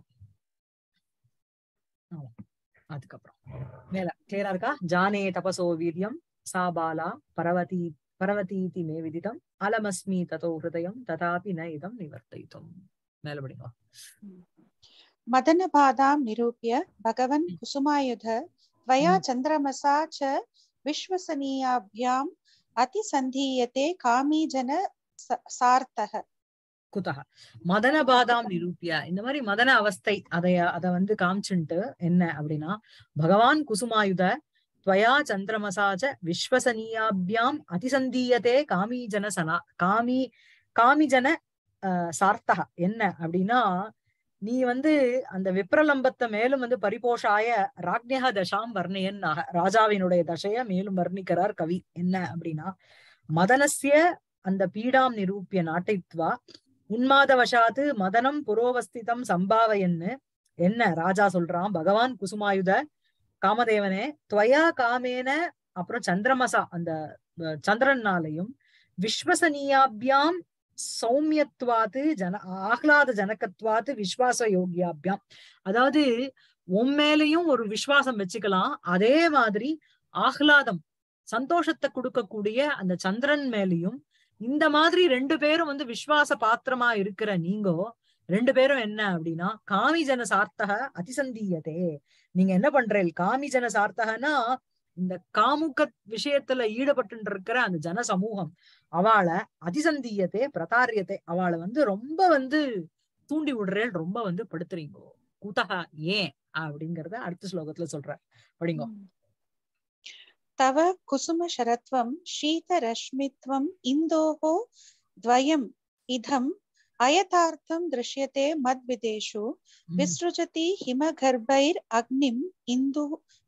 ஆமா அதுக்கப்புறம் மேல கிளியரா இருக்கா ஜானே தபசோ வீரியம் சா பாலா பரவதி பரவதீதி மே விதிதம் அலமஸ்மி ததோ ஹிருதயம் ததாபி ந இதம் நிவர்த்தயித்தும் மேல படிங்க मदनबाधां निरूप्य भगवन् कुसुमायुध त्वया हम्म। चन्द्रमसा च विश्वसनीयाभ्याम् अतिसन्धीयते कामी जन स- सार्थः குதக மதன பாதாம் நிரூபிய இந்த மாதிரி மதன அவஸ்தை அதைய அத வந்து காமிச்சுட்டு என்ன அப்படின்னா பகவான் குசுமாயுத துவயா சந்திரமசாச்ச விஸ்வசனீயாபியாம் அதிசந்தீயதே காமீஜன சனா காமி காமிஜன அஹ், சார்த்தக என்ன அப்படின்னா நீ வந்து அந்த விப்ரலம்பத்தை மேலும் வந்து பரிபோஷாய ராக்ஞக தசாம் வர்ணியன்னாக ராஜாவினுடைய தசைய மேலும் வர்ணிக்கிறார் கவி என்ன அப்படின்னா மதனஸ்ய அந்த பீடாம் நிரூபிய நாட்டைத்வா உன்மாதவசாத்து மதனம் புரோவஸ்திதம் சம்பாவையன்னு என்ன ராஜா சொல்றான் பகவான் குசுமாயுத காமதேவனே துவயா காமேன அப்புறம் சந்திரமசா அந்த அஹ், சந்திரனாலையும் விஸ்வசனீயாபியாம் சௌமியத்வாத்து ஜன ஆஹ்லாத ஜனகத்வாத்து விஸ்வாச யோகியாபியாம் அதாவது உன் மேலயும் ஒரு விசுவாசம் வச்சுக்கலாம் அதே மாதிரி ஆஹ்லாதம் சந்தோஷத்தை கொடுக்கக்கூடிய அந்த சந்திரன் மேலயும் இந்த மாதிரி ரெண்டு பேரும் வந்து விஸ்வாச பாத்திரமா இருக்கிற நீங்கோ ரெண்டு பேரும் என்ன அப்படின்னா காமிஜன சார்த்தக அதிசந்தீயதே நீங்க என்ன பண்றீங்க காமிஜன சார்த்தகனா இந்த காமுக விஷயத்துல ஈடுபட்டு இருக்கிற அந்த ஜன சமூகம் அவளை அதிசந்தீயத்தே பிரதாரியத்தை அவளை வந்து ரொம்ப வந்து தூண்டி விடுறேன் ரொம்ப வந்து படுத்துறீங்கோ குதகா ஏன் அப்படிங்கறத அடுத்த ஸ்லோகத்துல சொல்ற படிங்கோ तव कुसुमशरत्वं शीतरश्मित्वम् इन्दोः द्वयम् इदं अयथार्थं दृश्यते मद्विदेषु विसृजति हिमगर्भैर् अग्निम् इन्दु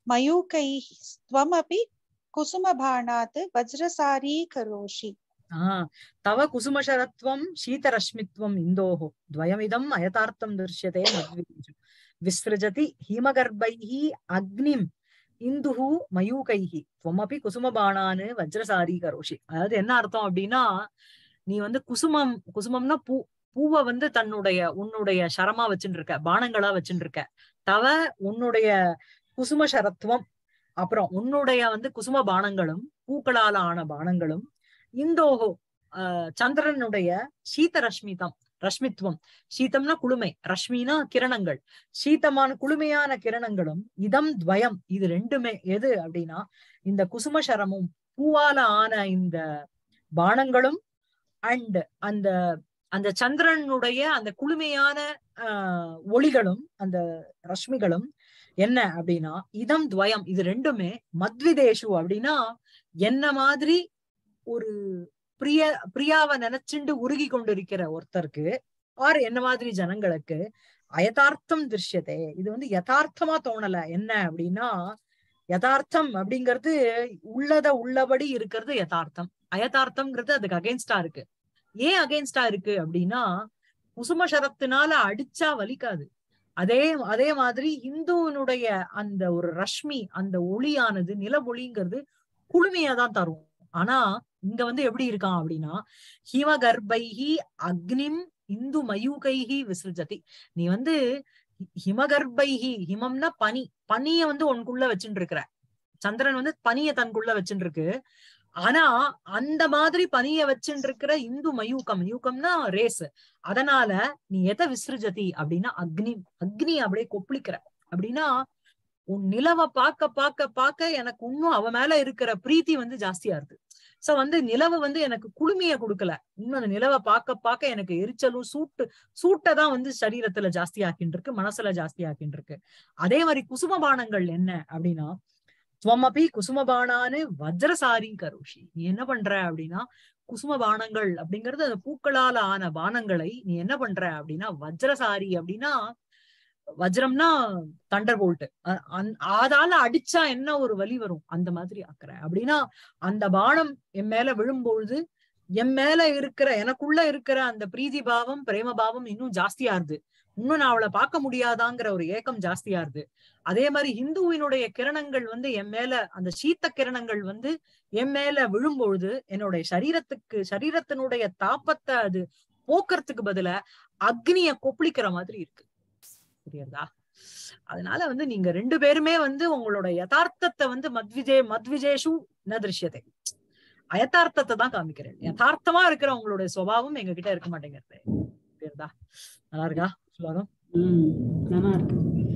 मयूकैः त्वमपि कुसुमबाणात् वज्रसारी करोषि ஆஹ் தவ குசுமசரத்வம் சீதரஷ்மித்வம் இந்தோஹோ द्वयमिदम् அயதார்த்தம் திருஷ்யதே மத்விதேஷு விஸ்ருஜதி ஹிமகர்பைः அக்னிம் இந்துஹு மயூகைः त्वमपि குசுமபாணான்னு வஜ்ரசாரி கரோஷி அதாவது என்ன அர்த்தம் அப்படின்னா நீ வந்து குசுமம் குசுமம்னா பூ பூவை வந்து தன்னுடைய உன்னுடைய சரமா வச்சுட்டு இருக்க பானங்களா வச்சுட்டு இருக்க தவ உன்னுடைய குசும சரத்துவம் அப்புறம் உன்னுடைய வந்து குசும பானங்களும் பூக்களால ஆன பானங்களும் இந்தோகோ ஆஹ் சந்திரனுடைய சீத ரஷ்மிதம் ரஷ்மித்வம் சீதம்னா குளுமை ரஷ்மினா கிரணங்கள் சீதமான குளுமையான கிரணங்களும் இதம் துவயம் இது ரெண்டுமே எது அப்படின்னா இந்த குசும சரமும் பூவால ஆன இந்த பானங்களும் அண்ட் அந்த அந்த சந்திரனுடைய அந்த குளுமையான ஆஹ் ஒளிகளும் அந்த ரஷ்மிகளும் என்ன அப்படின்னா இதம் துவயம் இது ரெண்டுமே மத்விதேஷு அப்படின்னா என்ன மாதிரி ஒரு பிரிய பிரியாவை நினைச்சுண்டு உருகி கொண்டிருக்கிற ஒருத்தருக்கு ஆர் என்ன மாதிரி ஜனங்களுக்கு அயதார்த்தம் திருஷ்யதே இது வந்து யதார்த்தமா தோணல என்ன அப்படின்னா யதார்த்தம் அப்படிங்கிறது உள்ளத உள்ளபடி இருக்கிறது யதார்த்தம் அயதார்த்தம்ங்கிறது அதுக்கு அகைன்ஸ்டா இருக்கு ஏன் அகைன்ஸ்டா இருக்கு அப்படின்னா குசும சரத்தினால அடிச்சா வலிக்காது அதே அதே மாதிரி இந்துவனுடைய அந்த ஒரு ரஷ்மி அந்த ஒளியானது நிலவொளிங்கிறது குளுமையா தான் தரும் ஆனா இங்க வந்து எப்படி இருக்கான் அப்படின்னா ஹிமகர்பைஹி அக்னிம் இந்து மயூகைஹி விசிருஜதி நீ வந்து ஹிமகர்பைஹி ஹிமம்னா பனி பனிய வந்து உனக்குள்ள வச்சுட்டு இருக்கிற சந்திரன் வந்து பனிய தனக்குள்ள வச்சுட்டு இருக்கு ஆனா அந்த மாதிரி பனிய வச்சுட்டு இருக்கிற இந்து மயூகம் மயூகம்னா ரேஸ் அதனால நீ எதை விசிருஜதி அப்படின்னா அக்னி அக்னி அப்படியே கொப்பளிக்கிற அப்படின்னா உன் நிலவை பார்க்க பார்க்க பார்க்க எனக்கு இன்னும் அவ மேல இருக்கிற பிரீத்தி வந்து ஜாஸ்தியா இருக்கு சோ வந்து நிலவு வந்து எனக்கு குளுமைய கொடுக்கல இன்னும் அந்த நிலவை பார்க்க பார்க்க எனக்கு எரிச்சலும் சூட்டு சூட்டை தான் வந்து சரீரத்துல ஜாஸ்தி ஆக்கின்னு இருக்கு மனசுல ஜாஸ்தி ஆக்கின்னு இருக்கு அதே மாதிரி குசுமபானங்கள் என்ன அப்படின்னா துவமபி குசுமபானான்னு வஜ்ரசாரி கரோஷி நீ என்ன பண்ற அப்படின்னா குசும பானங்கள் அப்படிங்கிறது அந்த பூக்களால ஆன பானங்களை நீ என்ன பண்ற அப்படின்னா வஜ்ரசாரி அப்படின்னா வஜ்ரம்னா தண்டர் போல்ட் அதால அடிச்சா என்ன ஒரு வலி வரும் அந்த மாதிரி ஆக்குற அப்படின்னா அந்த பானம் என் மேல விழும்பொழுது என் மேல இருக்கிற எனக்குள்ள இருக்கிற அந்த பிரீதி பாவம் பிரேம பாவம் இன்னும் ஜாஸ்தியா இருது இன்னும் நான் அவளை பார்க்க முடியாதாங்கிற ஒரு ஏக்கம் ஜாஸ்தியா இருது அதே மாதிரி ஹிந்துவினுடைய கிரணங்கள் வந்து என் மேல அந்த சீத்த கிரணங்கள் வந்து என் மேல விழும்பொழுது என்னுடைய சரீரத்துக்கு சரீரத்தினுடைய தாப்பத்தை அது போக்குறதுக்கு பதிலா அக்னிய கொப்பளிக்கிற மாதிரி இருக்கு புரியுறதா அதனால வந்து நீங்க ரெண்டு பேருமே வந்து உங்களோட யதார்த்தத்தை வந்து மத்விஜே மத்விஜேஷு ந திருஷ்யத்தை அயதார்த்தத்தை தான் காமிக்கிறேன் யதார்த்தமா இருக்கிற உங்களுடைய சுபாவம் எங்க கிட்ட இருக்க மாட்டேங்கிறது புரியுறதா நல்லா இருக்கா சுலோகம் ம் நல்லா இருக்கு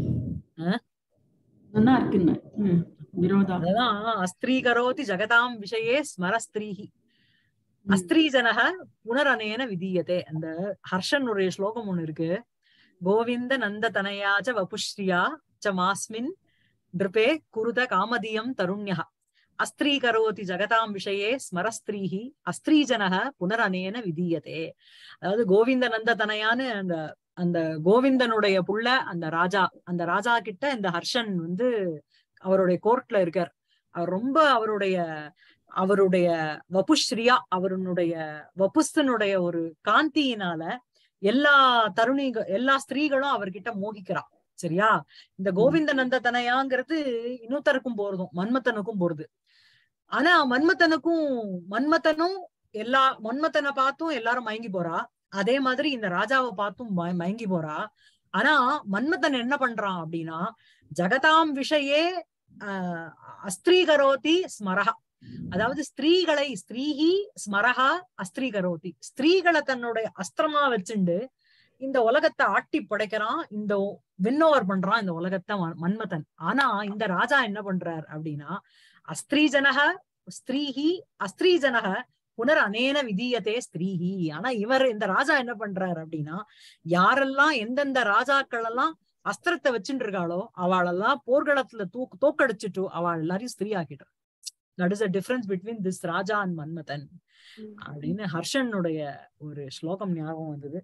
ஆ? நல்லா இருக்குன்னு ம் விரோதா அதுதான் அஸ்திரீ கரோதி ஜகதாம் விஷயே ஸ்மர ஸ்திரீஹி அஸ்திரீஜனக புனரனேன விதீயதே அந்த ஹர்ஷனுடைய ஸ்லோகம் ஒண்ணு இருக்கு கோவிந்த நந்த தனயாச்ச வபுஸ்ரீயா ச மாஸ்மின் நிருபே குருத காமதியம் தருண்யா அஸ்திரீ கரோதி ஜகதாம் விஷயே ஸ்மரஸ்திரீஹி அஸ்திரீஜனக புனரனேன விதீயதே அதாவது கோவிந்த நந்த தனயான்னு அந்த அந்த கோவிந்தனுடைய புள்ள அந்த ராஜா அந்த ராஜா கிட்ட இந்த ஹர்ஷன் வந்து அவருடைய கோர்ட்ல இருக்கார் அவர் ரொம்ப அவருடைய அவருடைய வபுஸ்ரீயா அவருடைய வபுஸ்தனுடைய ஒரு காந்தியினால எல்லா தருணிக எல்லா ஸ்திரீகளும் அவர்கிட்ட மோகிக்கிறா சரியா இந்த கோவிந்த நந்த தனையாங்கிறது இன்னொருத்தருக்கும் போறதும் மன்மத்தனுக்கும் போறது ஆனா மன்மத்தனுக்கும் மன்மத்தனும் எல்லா மன்மத்தனை பார்த்தும் எல்லாரும் மயங்கி போறா அதே மாதிரி இந்த ராஜாவை பார்த்தும் மய- மயங்கி போறா ஆனா மன்மத்தன் என்ன பண்றான் அப்படின்னா ஜகதாம் விஷயே ஆஹ் அஸ்திரீகரோதி ஸ்மரஹா அதாவது ஸ்திரீகளை ஸ்திரீஹி ஸ்மரஹா அஸ்திரீகரோதி ஸ்திரீகளை தன்னுடைய அஸ்திரமா வச்சுண்டு இந்த உலகத்தை ஆட்டி படைக்கிறான் இந்த வின்னோவர் பண்றான் இந்த உலகத்தை மன்- மன்மதன் ஆனா இந்த ராஜா என்ன பண்றார் அப்படின்னா அஸ்திரீஜனக ஸ்திரீஹி அஸ்திரீஜனக புனர் அனேன விதீயத்தே ஸ்திரீஹி ஆனா இவர் இந்த ராஜா என்ன பண்றாரு அப்படின்னா யாரெல்லாம் எந்தெந்த ராஜாக்கள் எல்லாம் அஸ்திரத்தை வச்சுட்டு இருக்காளோ அவளெல்லாம் போர்க்களத்துல தூக்கு தோக்கடிச்சுட்டு அவள் எல்லாரையும் ஸ்திரீ ஆக்கிட்டு that is a difference between this raja and Manmadhan அப்படின்னு ஹர்ஷனுடைய ஒரு ஸ்லோகம் ஞாபகம் வந்தது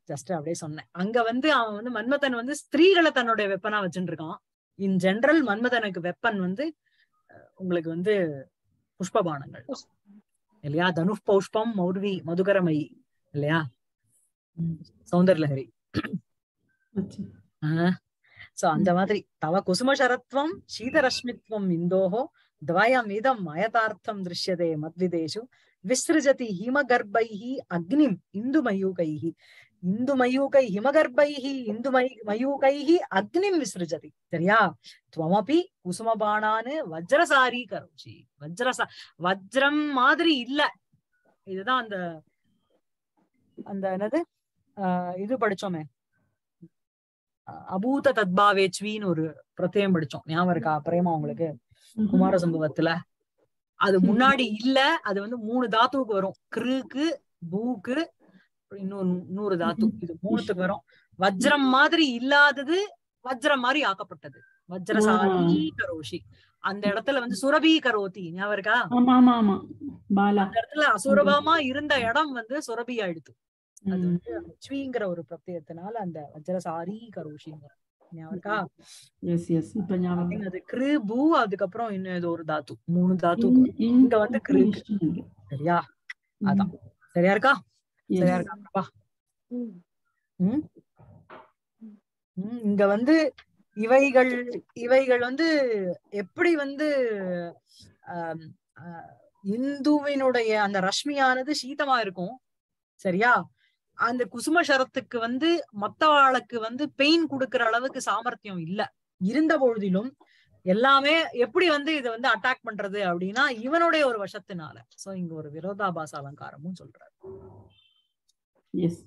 ஜஸ்ட் அப்படியே சொன்னேன் அங்க வந்து அவன் வந்து மன்மதன் வந்து ஸ்திரீகளை தன்னுடைய வெப்பனா வச்சுட்டு இருக்கான் இன் ஜெனரல் மன்மதனுக்கு வெப்பன் வந்து அஹ், உங்களுக்கு வந்து புஷ்பபானங்கள் இல்லையா தனுஷ் பௌஷ்பம் மௌர்வி மதுகரமயி இல்லையா சௌந்தர்லஹரி அச்சா. சோ அந்த மாதிரி தவ குசுமசரத்வம் சீதரஷ்மித்வம் இந்தோஹோ துவயம் இதம் அயதார்த்தம் திருஷ்யதே மத்விதேஷு விஸ்ருஜதி ஹிமகர்ப்பைஹி அக்னிம் இந்துமயூகைஹி இந்துமயூகை ஹிமகர்ப்பைஹி இந்துமயி மயூகைஹி அக்னிம் விஸ்ருஜதி சரியா துவமபி குசுமபானானு வஜ்ரசாரி கரோச்சி வஜ்ரசா வஜ்ரம் மாதிரி இல்ல இதுதான் அந்த அந்த என்னது ஆஹ் இது படிச்சோமே அஹ் அபூத தத்பாவேச்வின்னு ஒரு பிரத்யம் படிச்சோம் ஞாபகம் இருக்கா பிரேமா உங்களுக்கு ம்ஹும். குமார சம்பவத்துல அது முன்னாடி இல்ல அது வந்து மூணு தாத்துவுக்கு வரும் கிருக்கு பூக்கு இன்னொரு இன்னொரு தாத்து இது மூணுத்துக்கு வரும் வஜ்ரம் மாதிரி இல்லாதது வஜ்ரம் மாதிரி ஆக்கப்பட்டது வஜ்ரசாரி கரோஷி அந்த இடத்துல வந்து சுரபி கரோதி ஞாபகம் இருக்கா ஆமா ஆமா ஆமா பாலா அந்த இடத்துல அசுரபமா இருந்த இடம் வந்து சுரபி ஆயிடுத்து அது ம். வந்து ஸ்வீங்கிற ஒரு பிரத்யத்தினால அந்த வஜ்ரசாரி கரோஷிங்க ஞாபகம் இருக்கா எஸ் எஸ் இப்ப I ஞாபகம் think அது கிரு பூ அதுக்கப்புறம் இன்னும் ஏதோ ஒரு தாத்து மூணு தாத்து இங்க- இங்க வந்து கிறுக்கு. இங்க. சரியா ம். அதான். சரியா இருக்கா Yes. சரியா இருக்கா அப்பா? ம். ம் ம், இங்க வந்து இவைகள் இவைகள் வந்து எப்படி வந்து ஆம், ஆ, இந்துவினுடைய அந்த ரஷ்மியானது சீதமா இருக்கும் சரியா அந்த குசும சரத்துக்கு வந்து மத்தவாளுக்கு வந்து பெயின் கொடுக்கிற அளவுக்கு சாமர்த்தியம் இல்ல இருந்த பொழுதிலும் எல்லாமே எப்படி வந்து இதை வந்து அட்டாக் பண்றது அப்படின்னா இவனுடைய ஒரு வசத்தினால சோ இங்க ஒரு விரோதாபாச அலங்காரமும் சொல்றாரு Yes.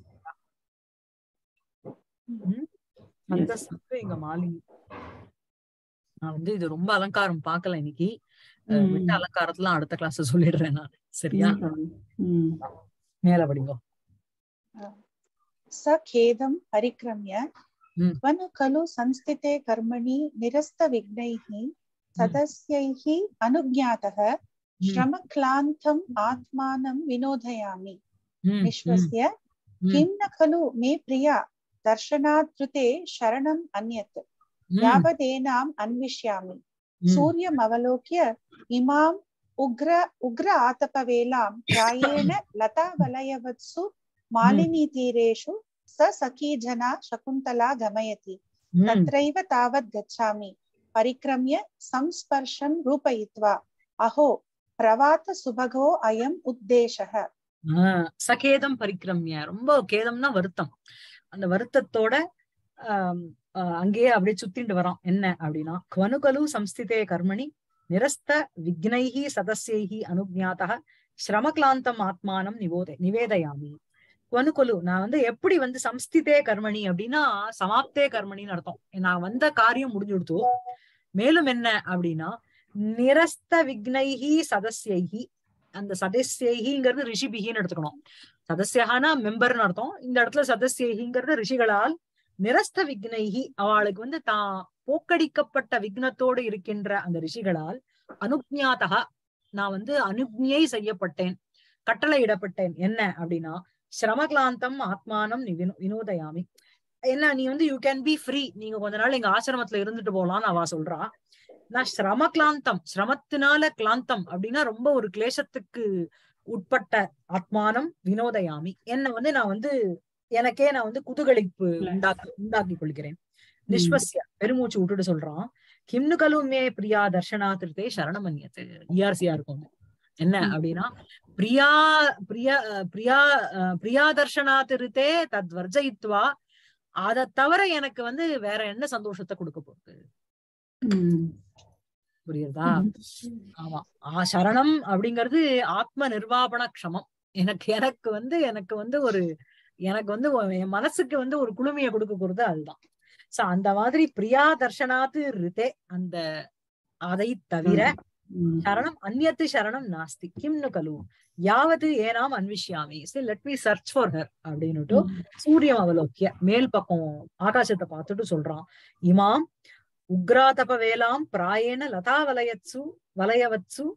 அந்த Yes. சத்து இங்க மாலினி நான் வந்து இது ரொம்ப அலங்காரம் பார்க்கல இன்னைக்கு அஹ் ம். விட்ட அலங்காரத்துல அடுத்த கிளாஸ் சொல்லிடுறேன் நான் சரியா ம். மேல படிங்கோ स खेदं परिक्रम्य हम्म। वन् खलु संस्थिते कर्मणि निरस्तविघ्नैः सदस्यैः अनुज्ञातः श्रमक्लान्तम् आत्मानं विनोदयामि ம், विश्वस्य ம், किं न खलु मे प्रिया दर्शनात् कृते शरणम् अन्यत् ம், यावदेनाम् अन्विष्यामि ம், सूर्यमवलोक्य इमाम् उग्र उग्र आतपवेलां प्रायेण लतावलयवत्सु मालिनीतीरेषु स सखीजना शकुन्तला गमयति ம். तत्रैव तावत् गच्छामि परिक्रम्य संस्पर्शं रूपयित्वा अहो प्रवातसुभगो अयम् उद्देशः ஆஹ் சகேதம் பரிக்கிரமிய ரொம்ப கேதம்னா வருத்தம் அந்த வருத்தத்தோட ஆம், ஆஹ் அங்கேயே அப்படியே சுத்திண்டு வரோம் என்ன அப்படின்னா குவனுகலு சம்ஸ்திதே கர்மணி நிரஸ்த விக்னைஹி சதஸ்யைஹி அனுஜாத்தக ஸ்ரமக்லாந்தம் ஆத்மானம் நிவோதே நிவேதயாமி குவனுகொலு நான் வந்து எப்படி வந்து சம்ஸ்திதே கர்மணி அப்படின்னா சமாப்தே கர்மணின்னு அர்த்தம் நான் வந்த காரியம் முடிஞ்சு கொடுத்தோ மேலும் என்ன அப்படின்னா நிரஸ்த விக்னைஹி சதஸ்யைஹி அந்த சதஸ்யைங்கிறது ரிஷிபிகின்னு எடுத்துக்கணும் சதஸ்யகானா மெம்பர்னு அர்த்தம் இந்த இடத்துல சதஸ்யைங்கிறது ரிஷிகளால் நிரஸ்த விக்னைஹி அவளுக்கு வந்து தான் போக்கடிக்கப்பட்ட விக்னத்தோடு இருக்கின்ற அந்த ரிஷிகளால் அனுஜ்ஞாதகா நான் வந்து அனுஜ்ஞை செய்யப்பட்டேன் கட்டளையிடப்பட்டேன் என்ன அப்படின்னா சிரமக்லாந்தம் ஆத்மானம் நி வினோ- வினோதயாமி என்ன நீ வந்து யூ கேன் பி ஃப்ரீ நீங்க கொஞ்ச நாள் எங்க ஆசிரமத்துல இருந்துட்டு போலாம்னு அவ சொல்றா நான் சிரம கிளாந்தம் சிரமத்தினால கிளாந்தம் அப்படின்னா ரொம்ப ஒரு கிளேசத்துக்கு உட்பட்ட ஆத்மானம் வினோதயாமி என்ன வந்து நான் வந்து எனக்கே நான் வந்து குதூகலிப்பு உண்டாக்கி உண்டாக்கி கொள்கிறேன் நிஸ்வசிய பெருமூச்சு விட்டுட்டு சொல்றான் கிம்னு கலுமே பிரியா தர்ஷனா திருத்தே சரணமன்யத்து இஆர்சியா இருக்கும் என்ன ம். அப்படின்னா பிரியா பிரியா அஹ் பிரியா அஹ் பிரியா தர்ஷனா திருத்தே தத் வர்ஜயித்வா அதை தவிர எனக்கு வந்து வேற என்ன சந்தோஷத்தை கொடுக்க போகுது ம். புரியுதா ஆமா ஆ சரணம் அப்படிங்கிறது ஆத்ம நிர்வாபண க்ஷமம் எனக்கு எனக்கு வந்து எனக்கு வந்து ஒரு எனக்கு வந்து ஒ- என் மனசுக்கு வந்து ஒரு குளுமையை கொடுக்க போறது அதுதான் சோ அந்த மாதிரி பிரியா தர்ஷனாத்து ரிதே அந்த அதை தவிர ம். சரணம் அந்நியத்து சரணம் நாஸ்தி கிம்னு கலு யாவது ஏனாம் அன்விஷ்யாமி சரி let me search for her அப்படின்னுட்டு சூரியம் அவலோக்கிய மேல் பக்கம் ஆகாசத்தை பார்த்துட்டு சொல்றான் இமாம் உக்ராதப வேலாம் பிராயேண லதா வலயத்சு வலயவத்சு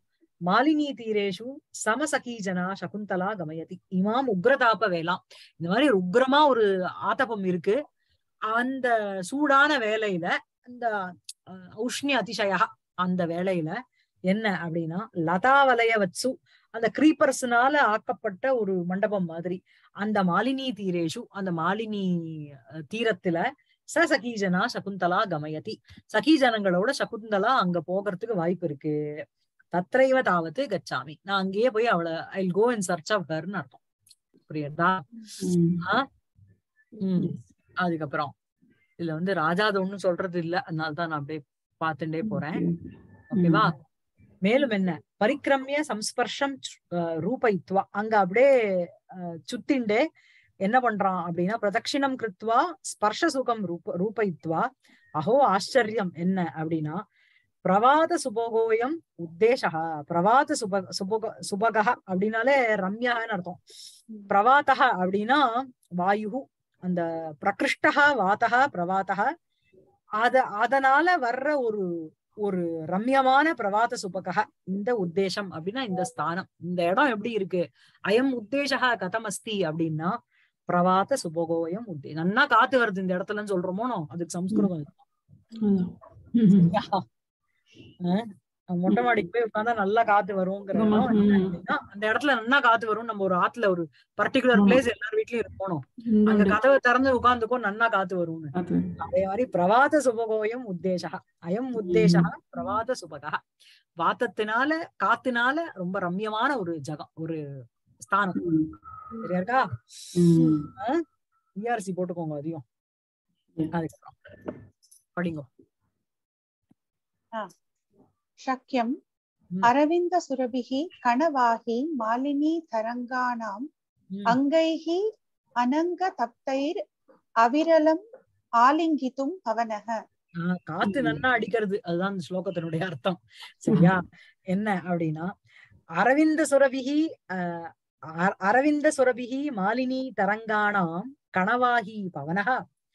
மாலினி தீரேஷு சமசகீஜனா சகுந்தலா கமயதி இமாம் உக்ரதாப வேளாம் இந்த மாதிரி ஒரு உக்ரமா ஒரு ஆத்தபம் இருக்கு அந்த சூடான வேலையில அந்த அஹ், உஷ்ணி அதிசயா அந்த வேலையில என்ன அப்படின்னா லதாவலய வத்சு அந்த கிரீப்பர்ஸ்னால ஆக்கப்பட்ட ஒரு மண்டபம் மாதிரி அந்த மாலினி தீரேஷு அந்த மாலினி அஹ், தீரத்துல ச சகீஜனா சகுந்தலா கமயதி சகீஜனங்களோட சகுந்தலா அங்க போகிறதுக்கு வாய்ப்பு இருக்கு தத்ரைவ தாவத்து கச்சாமி நான் அங்கேயே போய் அவளை ஐ கோ இன் சர்ச் ஆஃப் ஹர்னு அர்த்தம் புரியுதா ம். உம் அதுக்கப்புறம் இதுல வந்து ராஜா அது ஒண்ணும் சொல்றது இல்ல அதனாலதான் நான் அப்படியே பார்த்துட்டே போறேன் ஓகேவா மேலும் என்ன பரிக்கிரமிய சம்ஸ்பர்ஷம் அஹ், ரூபயித்வா அங்க அப்படியே அஹ், சுத்திண்டே என்ன பண்றான் அப்படின்னா பிரதட்சிணம் கிருத்வா ஸ்பர்ஷ சுகம் ரூப ரூபயித்வா அஹோ ஆச்சரியம் என்ன அப்படின்னா பிரவாத சுபோகோயம் உத்தேசா பிரவாத சுப சுபக சுபகா அப்படின்னாலே ரம்யான்னு அர்த்தம் பிரவாத்தக அப்படின்னா வாயு அந்த பிரகிருஷ்டா வாத்தக பிரவாத்தக அத அதனால வர்ற ஒரு ஒரு ரம்யமான பிரவாத சுபக இந்த உத்தேசம் அப்படின்னா இந்த ஸ்தானம் இந்த இடம் எப்படி இருக்கு அயம் உத்தேசா கதமஸ்தி அப்படின்னா பிரவாத சுபகோயம் உத்தே நன்னா காத்து வருது இந்த இடத்துலன்னு சொல்றோமோனோ அதுக்கு சம்ஸ்கிருதம் இது. சரியா? அஹ் மொட்டை மாடிக்கு போய் உட்கார்ந்தா நல்லா காத்து வருங்கிற ஆமா, இடம் என்ன ம். அப்படின்னா, அந்த இடத்துல நல்லா காத்து வரும் நம்ம ஒரு ஆத்துல ஒரு பர்டிகுலர் ஆமா. பிளேஸ் எல்லார் வீட்லயும் இருக்கணும் அங்க கதவை திறந்து உட்கார்ந்துக்கோ நன்னா காத்து வரும்னு அதே மாதிரி பிரவாத சுபகோயம் உத்தேசா அயம் உத்தேசா பிரவாத சுபகா வாத்தத்தினால காத்துனால ரொம்ப ரம்யமான ஒரு ஜகம் ஒரு ஸ்தானம் சரியா இருக்கா இஆர்சி போட்டுக்கோங்க அதையும் ம். அதுக்கப்புறம் படிங்கோ शक्यम् ம். अरविन्दसुरभिः कणवाहि मालिनी तरङ्गाणाम् ம். अङ्गैः अनङ्गतप्तैर् अविरलम् आलिङ्गितुम् पवनः ஆஹ் காத்து ம். நன்னா அடிக்கிறது அதுதான் இந்த ஸ்லோகத்தினுடைய அர்த்தம் சரியா என்ன அப்படின்னா அரவிந்த சுரபிகி அஹ் அ- அரவிந்த சுரபிகி மாலினி தரங்காணாம் கணவாகி பவனக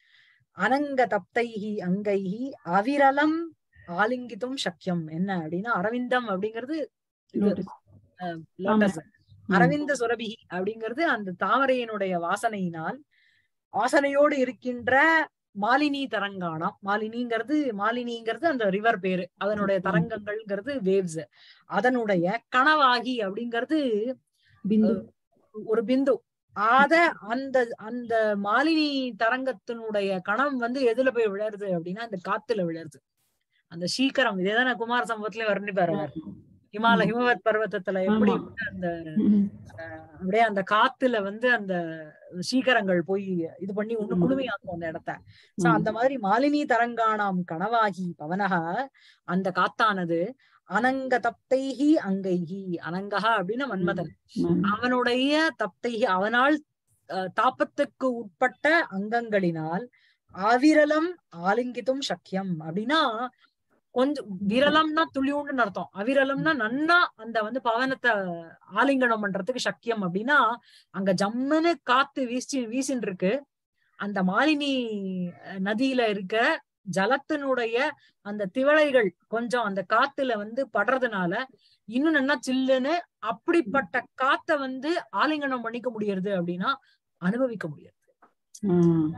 அனங்க தப்தைஹி அங்கைஹி அவிரலம் ஆலிங்கித்தும் சக்கியம் என்ன அப்படின்னா அரவிந்தம் அப்படிங்கிறது இது லோட்டஸ் அரவிந்த சுரபிகி அப்படிங்கிறது அந்த தாமரையினுடைய வாசனையினால் வாசனையோடு இருக்கின்ற மாலினி தரங்கானாம் மாலினிங்கிறது மாலினிங்கிறது அந்த ரிவர் பேரு அதனுடைய ம். தரங்கங்கள்ங்கிறது வேவ்ஸ் அதனுடைய கனவாகி அப்படிங்கிறது பிந்து ஒரு பிந்து அத அந்த அந்த மாலினி தரங்கத்தினுடைய கணம் வந்து எதுல போய் விழருது அப்படின்னா அந்த காத்துல விழருது அந்த சீக்கிரம் இதேதான் நான் குமார சம்பவத்துல வர்ணிப்பாரு அவர். ஹிமால ம். ஹிமவத் பர்வத்தத்துல எப்படி ஆமா. வந்து அந்த ம். அப்படியே அந்த காத்துல வந்து அந்த சீக்கிரங்கள் போய் இது பண்ணி ஒண்ணு ஆமா. குளுமையாக்கும் அந்த இடத்த சோ ம். அந்த மாதிரி மாலினி தரங்கானாம் கனவாகி பவனக அந்த காத்தானது அனங்க தப்தைஹி அங்கைஹி அனங்கஹா அப்படின்னா மன்மதன் ம். அவனுடைய தப்தைஹி அவனால் அஹ், தாபத்துக்கு உட்பட்ட அங்கங்களினால் அவிரலம் ஆலிங்கித்தும் சக்கியம் அப்படின்னா கொஞ்சம் விரலம்னா துளியுண்டுன்னு அர்த்தம் அவிரலம்னா நன்னா அந்த வந்து பவனத்தை ஆலிங்கனம் பண்றதுக்கு சக்கியம் அப்படின்னா அங்க ஜம்முன்னு காத்து வீசி வீசின்னு இருக்கு அந்த மாலினி அஹ், நதியில இருக்க ஜலத்தினுடைய அந்த திவளைகள் கொஞ்சம் அந்த காத்துல வந்து படுறதுனால இன்னும் நல்லா சில்லுன்னு அப்படிப்பட்ட காத்த வந்து ஆலிங்கனம் பண்ணிக்க முடியறது அப்படின்னா அனுபவிக்க முடியாது ம்.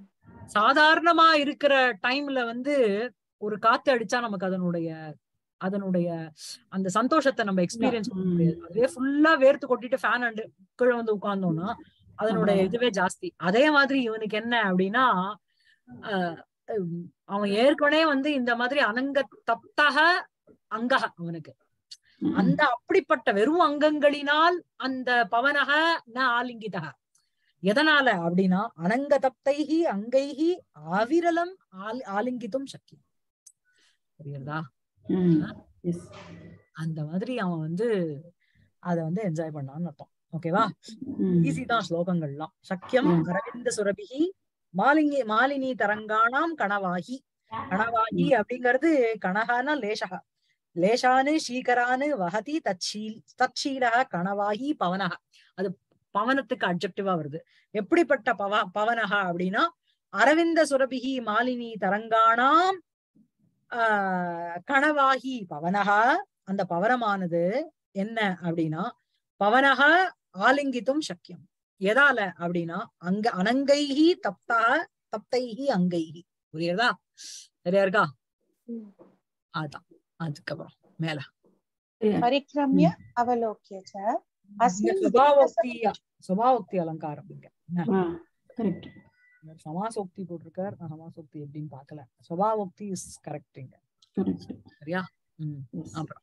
சாதாரணமா இருக்கிற டைம்ல வந்து ஒரு காத்து அடிச்சா நமக்கு அதனுடைய அதனுடைய அந்த சந்தோஷத்தை நம்ம எக்ஸ்பீரியன்ஸ் பண்ண ம். முடியாது அதுவே ஃபுல்லா வேர்த்து கொட்டிட்டு ஃபேன் அண்டு கீழே வந்து உட்கார்ந்தோம்னா அதனுடைய ஆமா. இதுவே ஜாஸ்தி அதே மாதிரி இவனுக்கு என்ன அப்படின்னா ஆஹ் உம் அவன் ஏற்கனவே வந்து இந்த மாதிரி அனங்க தப்தக அங்கக அவனுக்கு ம். அந்த அப்படிப்பட்ட வெறும் அங்கங்களினால் அந்த பவனக ந ஆலிங்கிதக எதனால அப்படின்னா அனங்க தப்தைகி அங்கைகி ஆவிரலம் ஆல் ஆலிங்கித்தும் சக்தி புரியுறதா ம். Yes. அந்த மாதிரி அவன் வந்து அத வந்து என்ஜாய் பண்ணான்னு அர்த்தம் ஓகேவா ம். ஈஸி தான் ஸ்லோகங்கள்லாம் சக்கியம் ம். அரவிந்த சுரபிகி மாலினி மாலினி தரங்கானாம் கணவாகி கணவாகி அப்படிங்கிறது கணகான லேசக லேசானு சீகரானு வகதி தச்சீல் தச்சீலக கணவாகி பவனக அது பவனத்துக்கு அப்ஜெக்டிவா வருது எப்படிப்பட்ட பவ பவனக அப்படின்னா அரவிந்த சுரபிகி மாலினி தரங்கானாம் ஆஹ் கணவாகி பவனகா அந்த பவனமானது என்ன அப்படின்னா பவனக ஆலிங்கித்தும் சக்கியம் எதால அப்படின்னா அங்க அனங்கைஹி தப்தா தப்தைஹி அங்கைஹி புரியுறதா சரியா இருக்கா அதான் அதுக்கப்புறம் மேல परिक्रम्य अवलोक्य च இங்க अस्मिन् சுபாவோக்தி சுபாவோக்தி அலங்காரம் இங்க ஆ கரெக்ட் இவர் சமாசோக்தி போட்டிருக்கார் நான் சமாசோக்தி எப்படின்னு பார்க்கல சுபாவோக்தி இஸ் கரெக்ட் இங்க கரெக்ட் சரியா ம் எஸ் அப்புறம்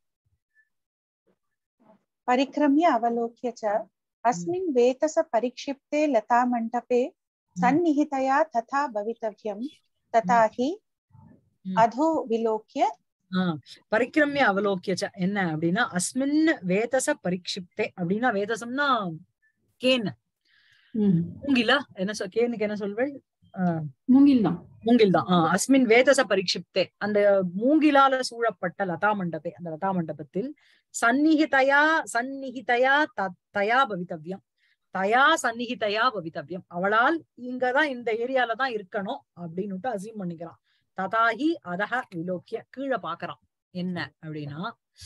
परिक्रम्य अवलोक्य च अस्मिन् वेतस परिक्षिप्ते लतामण्डपे सन्निहितया तथा भवितव्यं तथा हि ம். अधो विलोक्य ஆஹ் பரிக்கிரமிய அவலோக்கியச்ச என்ன அப்படின்னா அஸ்மின் வேதச பரிக்ஷிப்தே அப்படின்னா வேதசம்னா கேன் ம் மூங்கில என்ன சொல் கேனுக்கு என்ன சொல்வள் ஆஹ் மூங்கில் தான் மூங்கில் தான் ஆஹ் அஸ்மின் வேதச பரிக்ஷிப்தே அந்த மூங்கிலால சூழப்பட்ட லதா மண்டபே அந்த லதா மண்டபத்தில் சந்நிகிதயா சந்நிகிதயா த- தயா பவித்தவ்யம் தயா சந்நிகிதயா பவித்தவ்யம் அவளால் இங்கதான் இந்த ஏரியால தான் இருக்கணும் அப்படின்னுட்டு அசீம் பண்ணிக்கிறான் ததாஹி அதஹ விலோக்கிய கீழே பாக்குறான் என்ன அப்படின்னா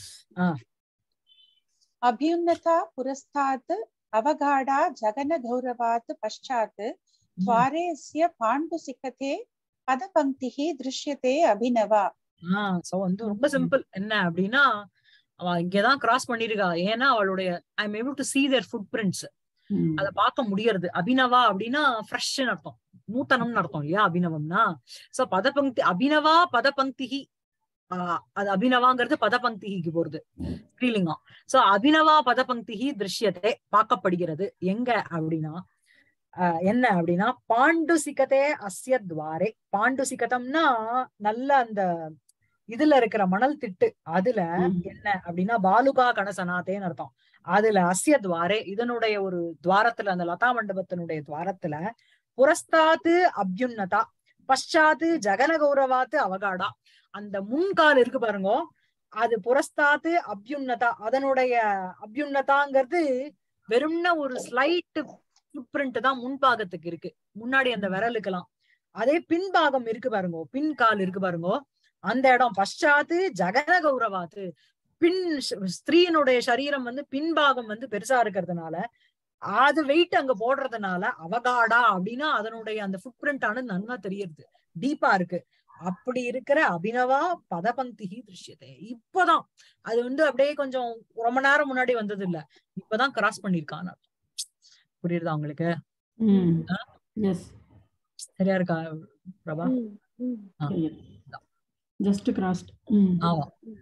अभ्युन्नता पुरस्तात् अवगाढा जगनगौरवात् पश्चात् द्वारेस्य पाण्डुसिकते पदपङ्क्तिः दृश्यते अभिनवा ஆஹ் சோ வந்து ரொம்ப சிம்பிள் என்ன அப்படின்னா அவ இங்கதான் கிராஸ் பண்ணிருக்கா ஏன்னா அவளுடைய I am able to see their footprints ம் அத பார்க்க முடியறது அபினவா அப்படின்னா ஃப்ரெஷ்னு அர்த்தம் நூத்தனம்னு அர்த்தம் இல்லையா அபினவம்னா சோ பதபங்கி அபினவா பதபங்கிஹி ஆஹ் அது அபினவாங்கிறது பதபங்கிக்கு போறது ஸ்ரீலிங்கம் சோ அபினவா பதபங்கிஹி திருஷ்யத்தை பார்க்கப்படுகிறது எங்க அப்படின்னா ஆஹ் என்ன அப்படின்னா பாண்டுசிகதே அஸ்ய துவாரே பாண்டுசிகதம்னா நல்ல அந்த இதுல இருக்கிற மணல் திட்டு அதுல ம். என்ன அப்படின்னா பாலுகா கணசனாத்தேன்னு அர்த்தம் அதுல அஸ்ய துவாரே இதனுடைய ஒரு துவாரத்துல அந்த லதா மண்டபத்தினுடைய துவாரத்துல புரஸ்தாத்து அபியுன்னதா பஷாத்து ஜகன கௌரவாத்து அவகாடா அந்த முன்கால் இருக்கு பாருங்க அது புரஸ்தாத்து அபியுன்னதா அதனுடைய அபியுன்னதாங்கிறது வெறும்ன ஒரு ஸ்லைட் ஃபுட் தான் முன்பாகத்துக்கு இருக்கு முன்னாடி அந்த விரலுக்கெல்லாம் அதே பின்பாகம் இருக்கு பாருங்க பின் கால் இருக்கு பாருங்க அந்த இடம் பஷாத்து ஜகன கௌரவாத்து பின் ஷ- ஸ்திரீனுடைய சரீரம் வந்து பின்பாகம் வந்து பெருசா இருக்கிறதுனால அது வெயிட் அங்க போடுறதுனால அவகாடா அப்படின்னா அதனுடைய அந்த ஃபுட் பிரிண்ட் ஆனது நன்னா தெரியுது டீப்பா இருக்கு அப்படி இருக்கிற அபினவா பதபங்கிஹி திருஷ்யத்தை இப்பதான் அது வந்து அப்படியே கொஞ்சம் ரொம்ப நேரம் முன்னாடி வந்தது இல்ல இப்பதான் கிராஸ் பண்ணிருக்கான் புரியுதா உங்களுக்கு ம் எஸ் சரியா இருக்கா பிரபா ஆ. ஜஸ்ட் கிராஸ்ட் ம் ஆமா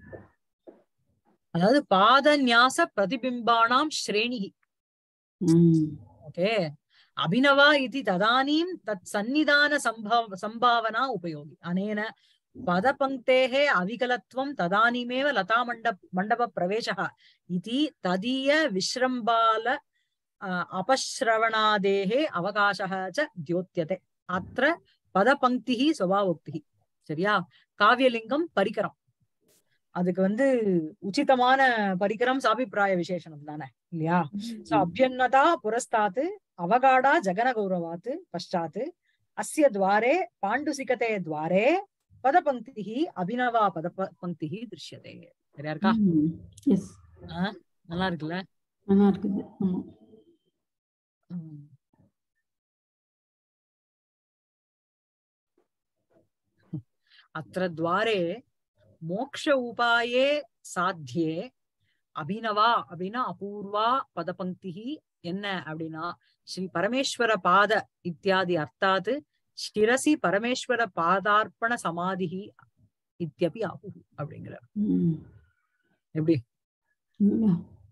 அதாவது பாத நியாச பிரதிபிம்பானாம் ஸ்ரேணி ம் ஓகே அபினவா இது ததானீம் தத் சந்நிதான சம்பவ சம்பாவனா உபயோகி அனேன பதபङ्क्तेः அவிகலத்வம் ததானீமேவ லதா மண்டப் மண்டப பிரவேசः இதி ததீய விஸ்ரம்பால அஹ், அபஸ்ரவணாதேः அவகாசः ச தியோத்தியதே அत्र பதபங்கிः சுபாவோக்திः சரியா காவியலிங்கம் பரிகரம் அதுக்கு வந்து உச்சிதமான பரிகரம் சாபிப்பிராய விசேஷனம் தானே இல்லையா சோ அபியன்னதா புரஸ்தாத் அவகாடா ஜகன கௌரவாத் பஷாத் அஸ்ய துவாரே பாண்டுசிகதே துவாரே பதபங்கிः அபினவா பத பங்கிः திருஷ்யதே சரியா இருக்கா எஸ் நல்லா இருக்குல்ல நல்லா இருக்குது ஆமா உம். அத்திர துவாரே மோக்ஷ உபாயே சாத்தியே அபினவா அப்படின்னா அபூர்வா பதபங்கிஹி என்ன அப்படின்னா ஸ்ரீ பரமேஸ்வர பாத இத்தியாதி அர்த்தாத் சிரசி பரமேஸ்வர பாதார்ப்பண சமாதிஹி இத்தியபி ஆகு அப்படிங்கிற ம் எப்படி இல்ல.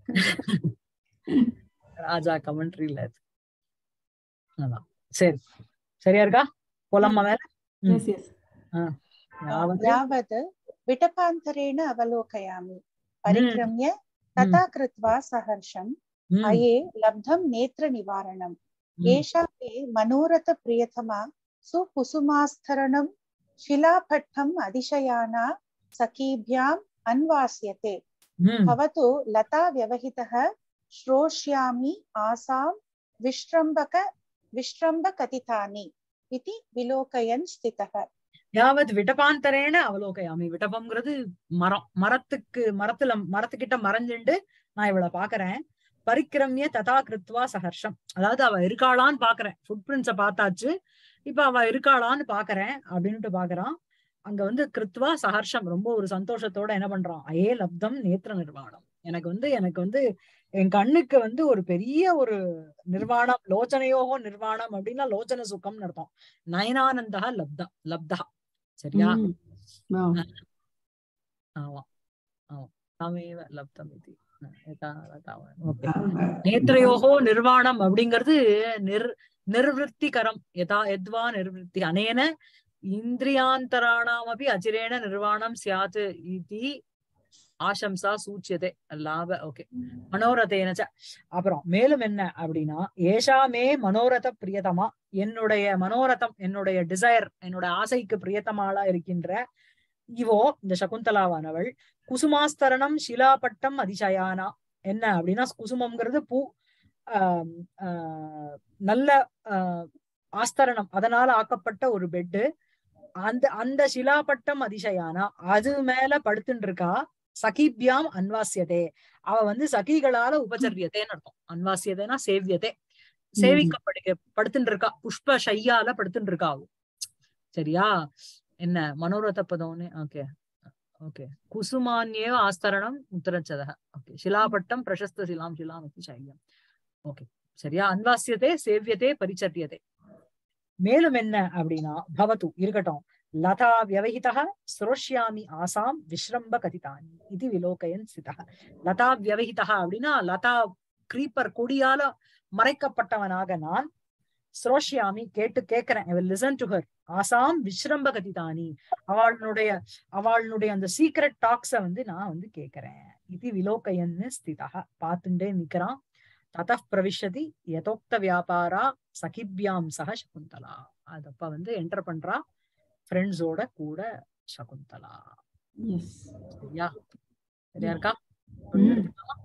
ராஜா கமெண்ட்ரில அது அதான் சரி சரியா இருக்கா போலாமா மேல எஸ் எஸ் யாவது यावत् विटपान्तरेण अवलोकयामि परिक्रम्य तथा कृत्वा सहर्षम् ம், अये लब्धं नेत्रनिवारणम् ம், एषा मे मनोरथप्रियतमा सुकुसुमास्तरणं शिलापट्टम् अधिशयाना सखीभ्याम् अन्वास्यते ம். भवतु लता व्यवहितः श्रोष्यामि आसां विश्रम्बक विश्रम्बकथितानि इति विलोकयन् स्थितः யாவத் விடபாந்தரேன அவலோகயாமி விடபம்ங்கிறது மரம் மரத்துக்கு மரத்துல மரத்துக்கிட்ட மறைஞ்சுண்டு நான் இவளை பாக்குறேன் பரிக்கிரமிய ததா கிருத்வா சஹர்ஷம் அதாவது அவ இருக்காளான்னு பாக்குறேன் ஃபுட் பிரிண்ட்ஸ பார்த்தாச்சு இப்ப அவ இருக்காளான்னு பாக்குறேன் அப்படின்ட்டு பாக்குறான் அங்க வந்து கிருத்வா சஹர்ஷம் ரொம்ப ஒரு சந்தோஷத்தோட என்ன பண்றான் அயே லப்தம் நேத்திர நிர்வாணம் எனக்கு வந்து எனக்கு வந்து என் கண்ணுக்கு வந்து ஒரு பெரிய ஒரு நிர்வாணம் லோச்சனையோகோ நிர்வாணம் அப்படின்னா லோச்சன சுகம்னு அர்த்தம் நயனானந்தா லப்தா லப்தா சரியா ம். Wow. ஆமா ஆமா தாமேவ லப்தம் இது ஓகே நேத்திரையோகோ நிர்வாணம் அப்படிங்கிறது நிர் நிர்வத்திகரம் யதா எத்வா நிர்வத்தி அனேன இந்திரியாந்தராணாமபி அச்சிரேண நிர்வாணம் சியாத் இதி ஆசம்சா சூச்சியதே லாப ஓகே மனோரதேன ச. அப்புறம் மேலும் என்ன அப்படின்னா ஏஷாமே மனோரத பிரியதமா என்னுடைய மனோரதம் என்னுடைய டிசைர் என்னோட ஆசைக்கு பிரியத்தமாளா இருக்கின்ற இவோ இந்த சகுந்தலாவானவள் குசுமாஸ்தரணம் சிலாபட்டம் அதிசயானா என்ன அப்படின்னா குசுமம்ங்கிறது பூ ஆம், ஆஹ், நல்ல ஆஹ், ஆஸ்தரணம் அதனால ஆக்கப்பட்ட ஒரு பெட்டு அந்த அந்த சிலாபட்டம் அதிசயானா அது மேல படுத்துட்டு இருக்கா சகிபியாம் அன்வாசியதே அவ வந்து சகிகளால உபச்சரியத்தேன்னு அர்த்தம் அன்வாசியதேனா சேவியதே சேவிக்கப்படுக படுத்துட்டு இருக்கா புஷ்ப ஷையால படுத்துட்டு இருக்கா அவ சரியா என்ன மனோரத பதம்னு ஓகே ஓகே குசுமான்யேவ ஆஸ்தரணம் உத்தரச்சதக ஓகே சிலாபட்டம் பிரசஸ்த சிலாம் சிலாம் அத்தி சையம் ஓகே சரியா அன்வாசியதே சேவியதே பரிச்சரியதே மேலும் என்ன அப்படின்னா பவத்து இருக்கட்டும் லதா வியவஹிதः ஸ்ரோஷ்யாமி ஆசாம் விஸ்ரம்ப கதிதானி இது விலோகயன் சிதः லதா வியவஹிதः அப்படின்னா லதா கிரீப்பர் கொடியால மறைக்கப்பட்டவனாக நான் ஸ்ரோஷ்யாமி கேட்டு கேட்கிறேன் I will listen to her ஆசாம் விஸ்ரம்ப கதிதானி அவளுடைய அவளுடைய அந்த சீக்ரெட் டாக்ஸ வந்து நான் வந்து கேட்கிறேன் இது விலோகயன்னு ஸ்திதா பார்த்துட்டே நிக்கிறான் தத பிரவிஷதி யதோக்த வியாபாரா சகிபியாம் சக சகுந்தலா அதப்ப வந்து என்டர் பண்றா ஃப்ரெண்ட்ஸோட கூட சகுந்தலா Yes. சரியா சரியா இருக்கா ம். எடுத்துக்கலாமா?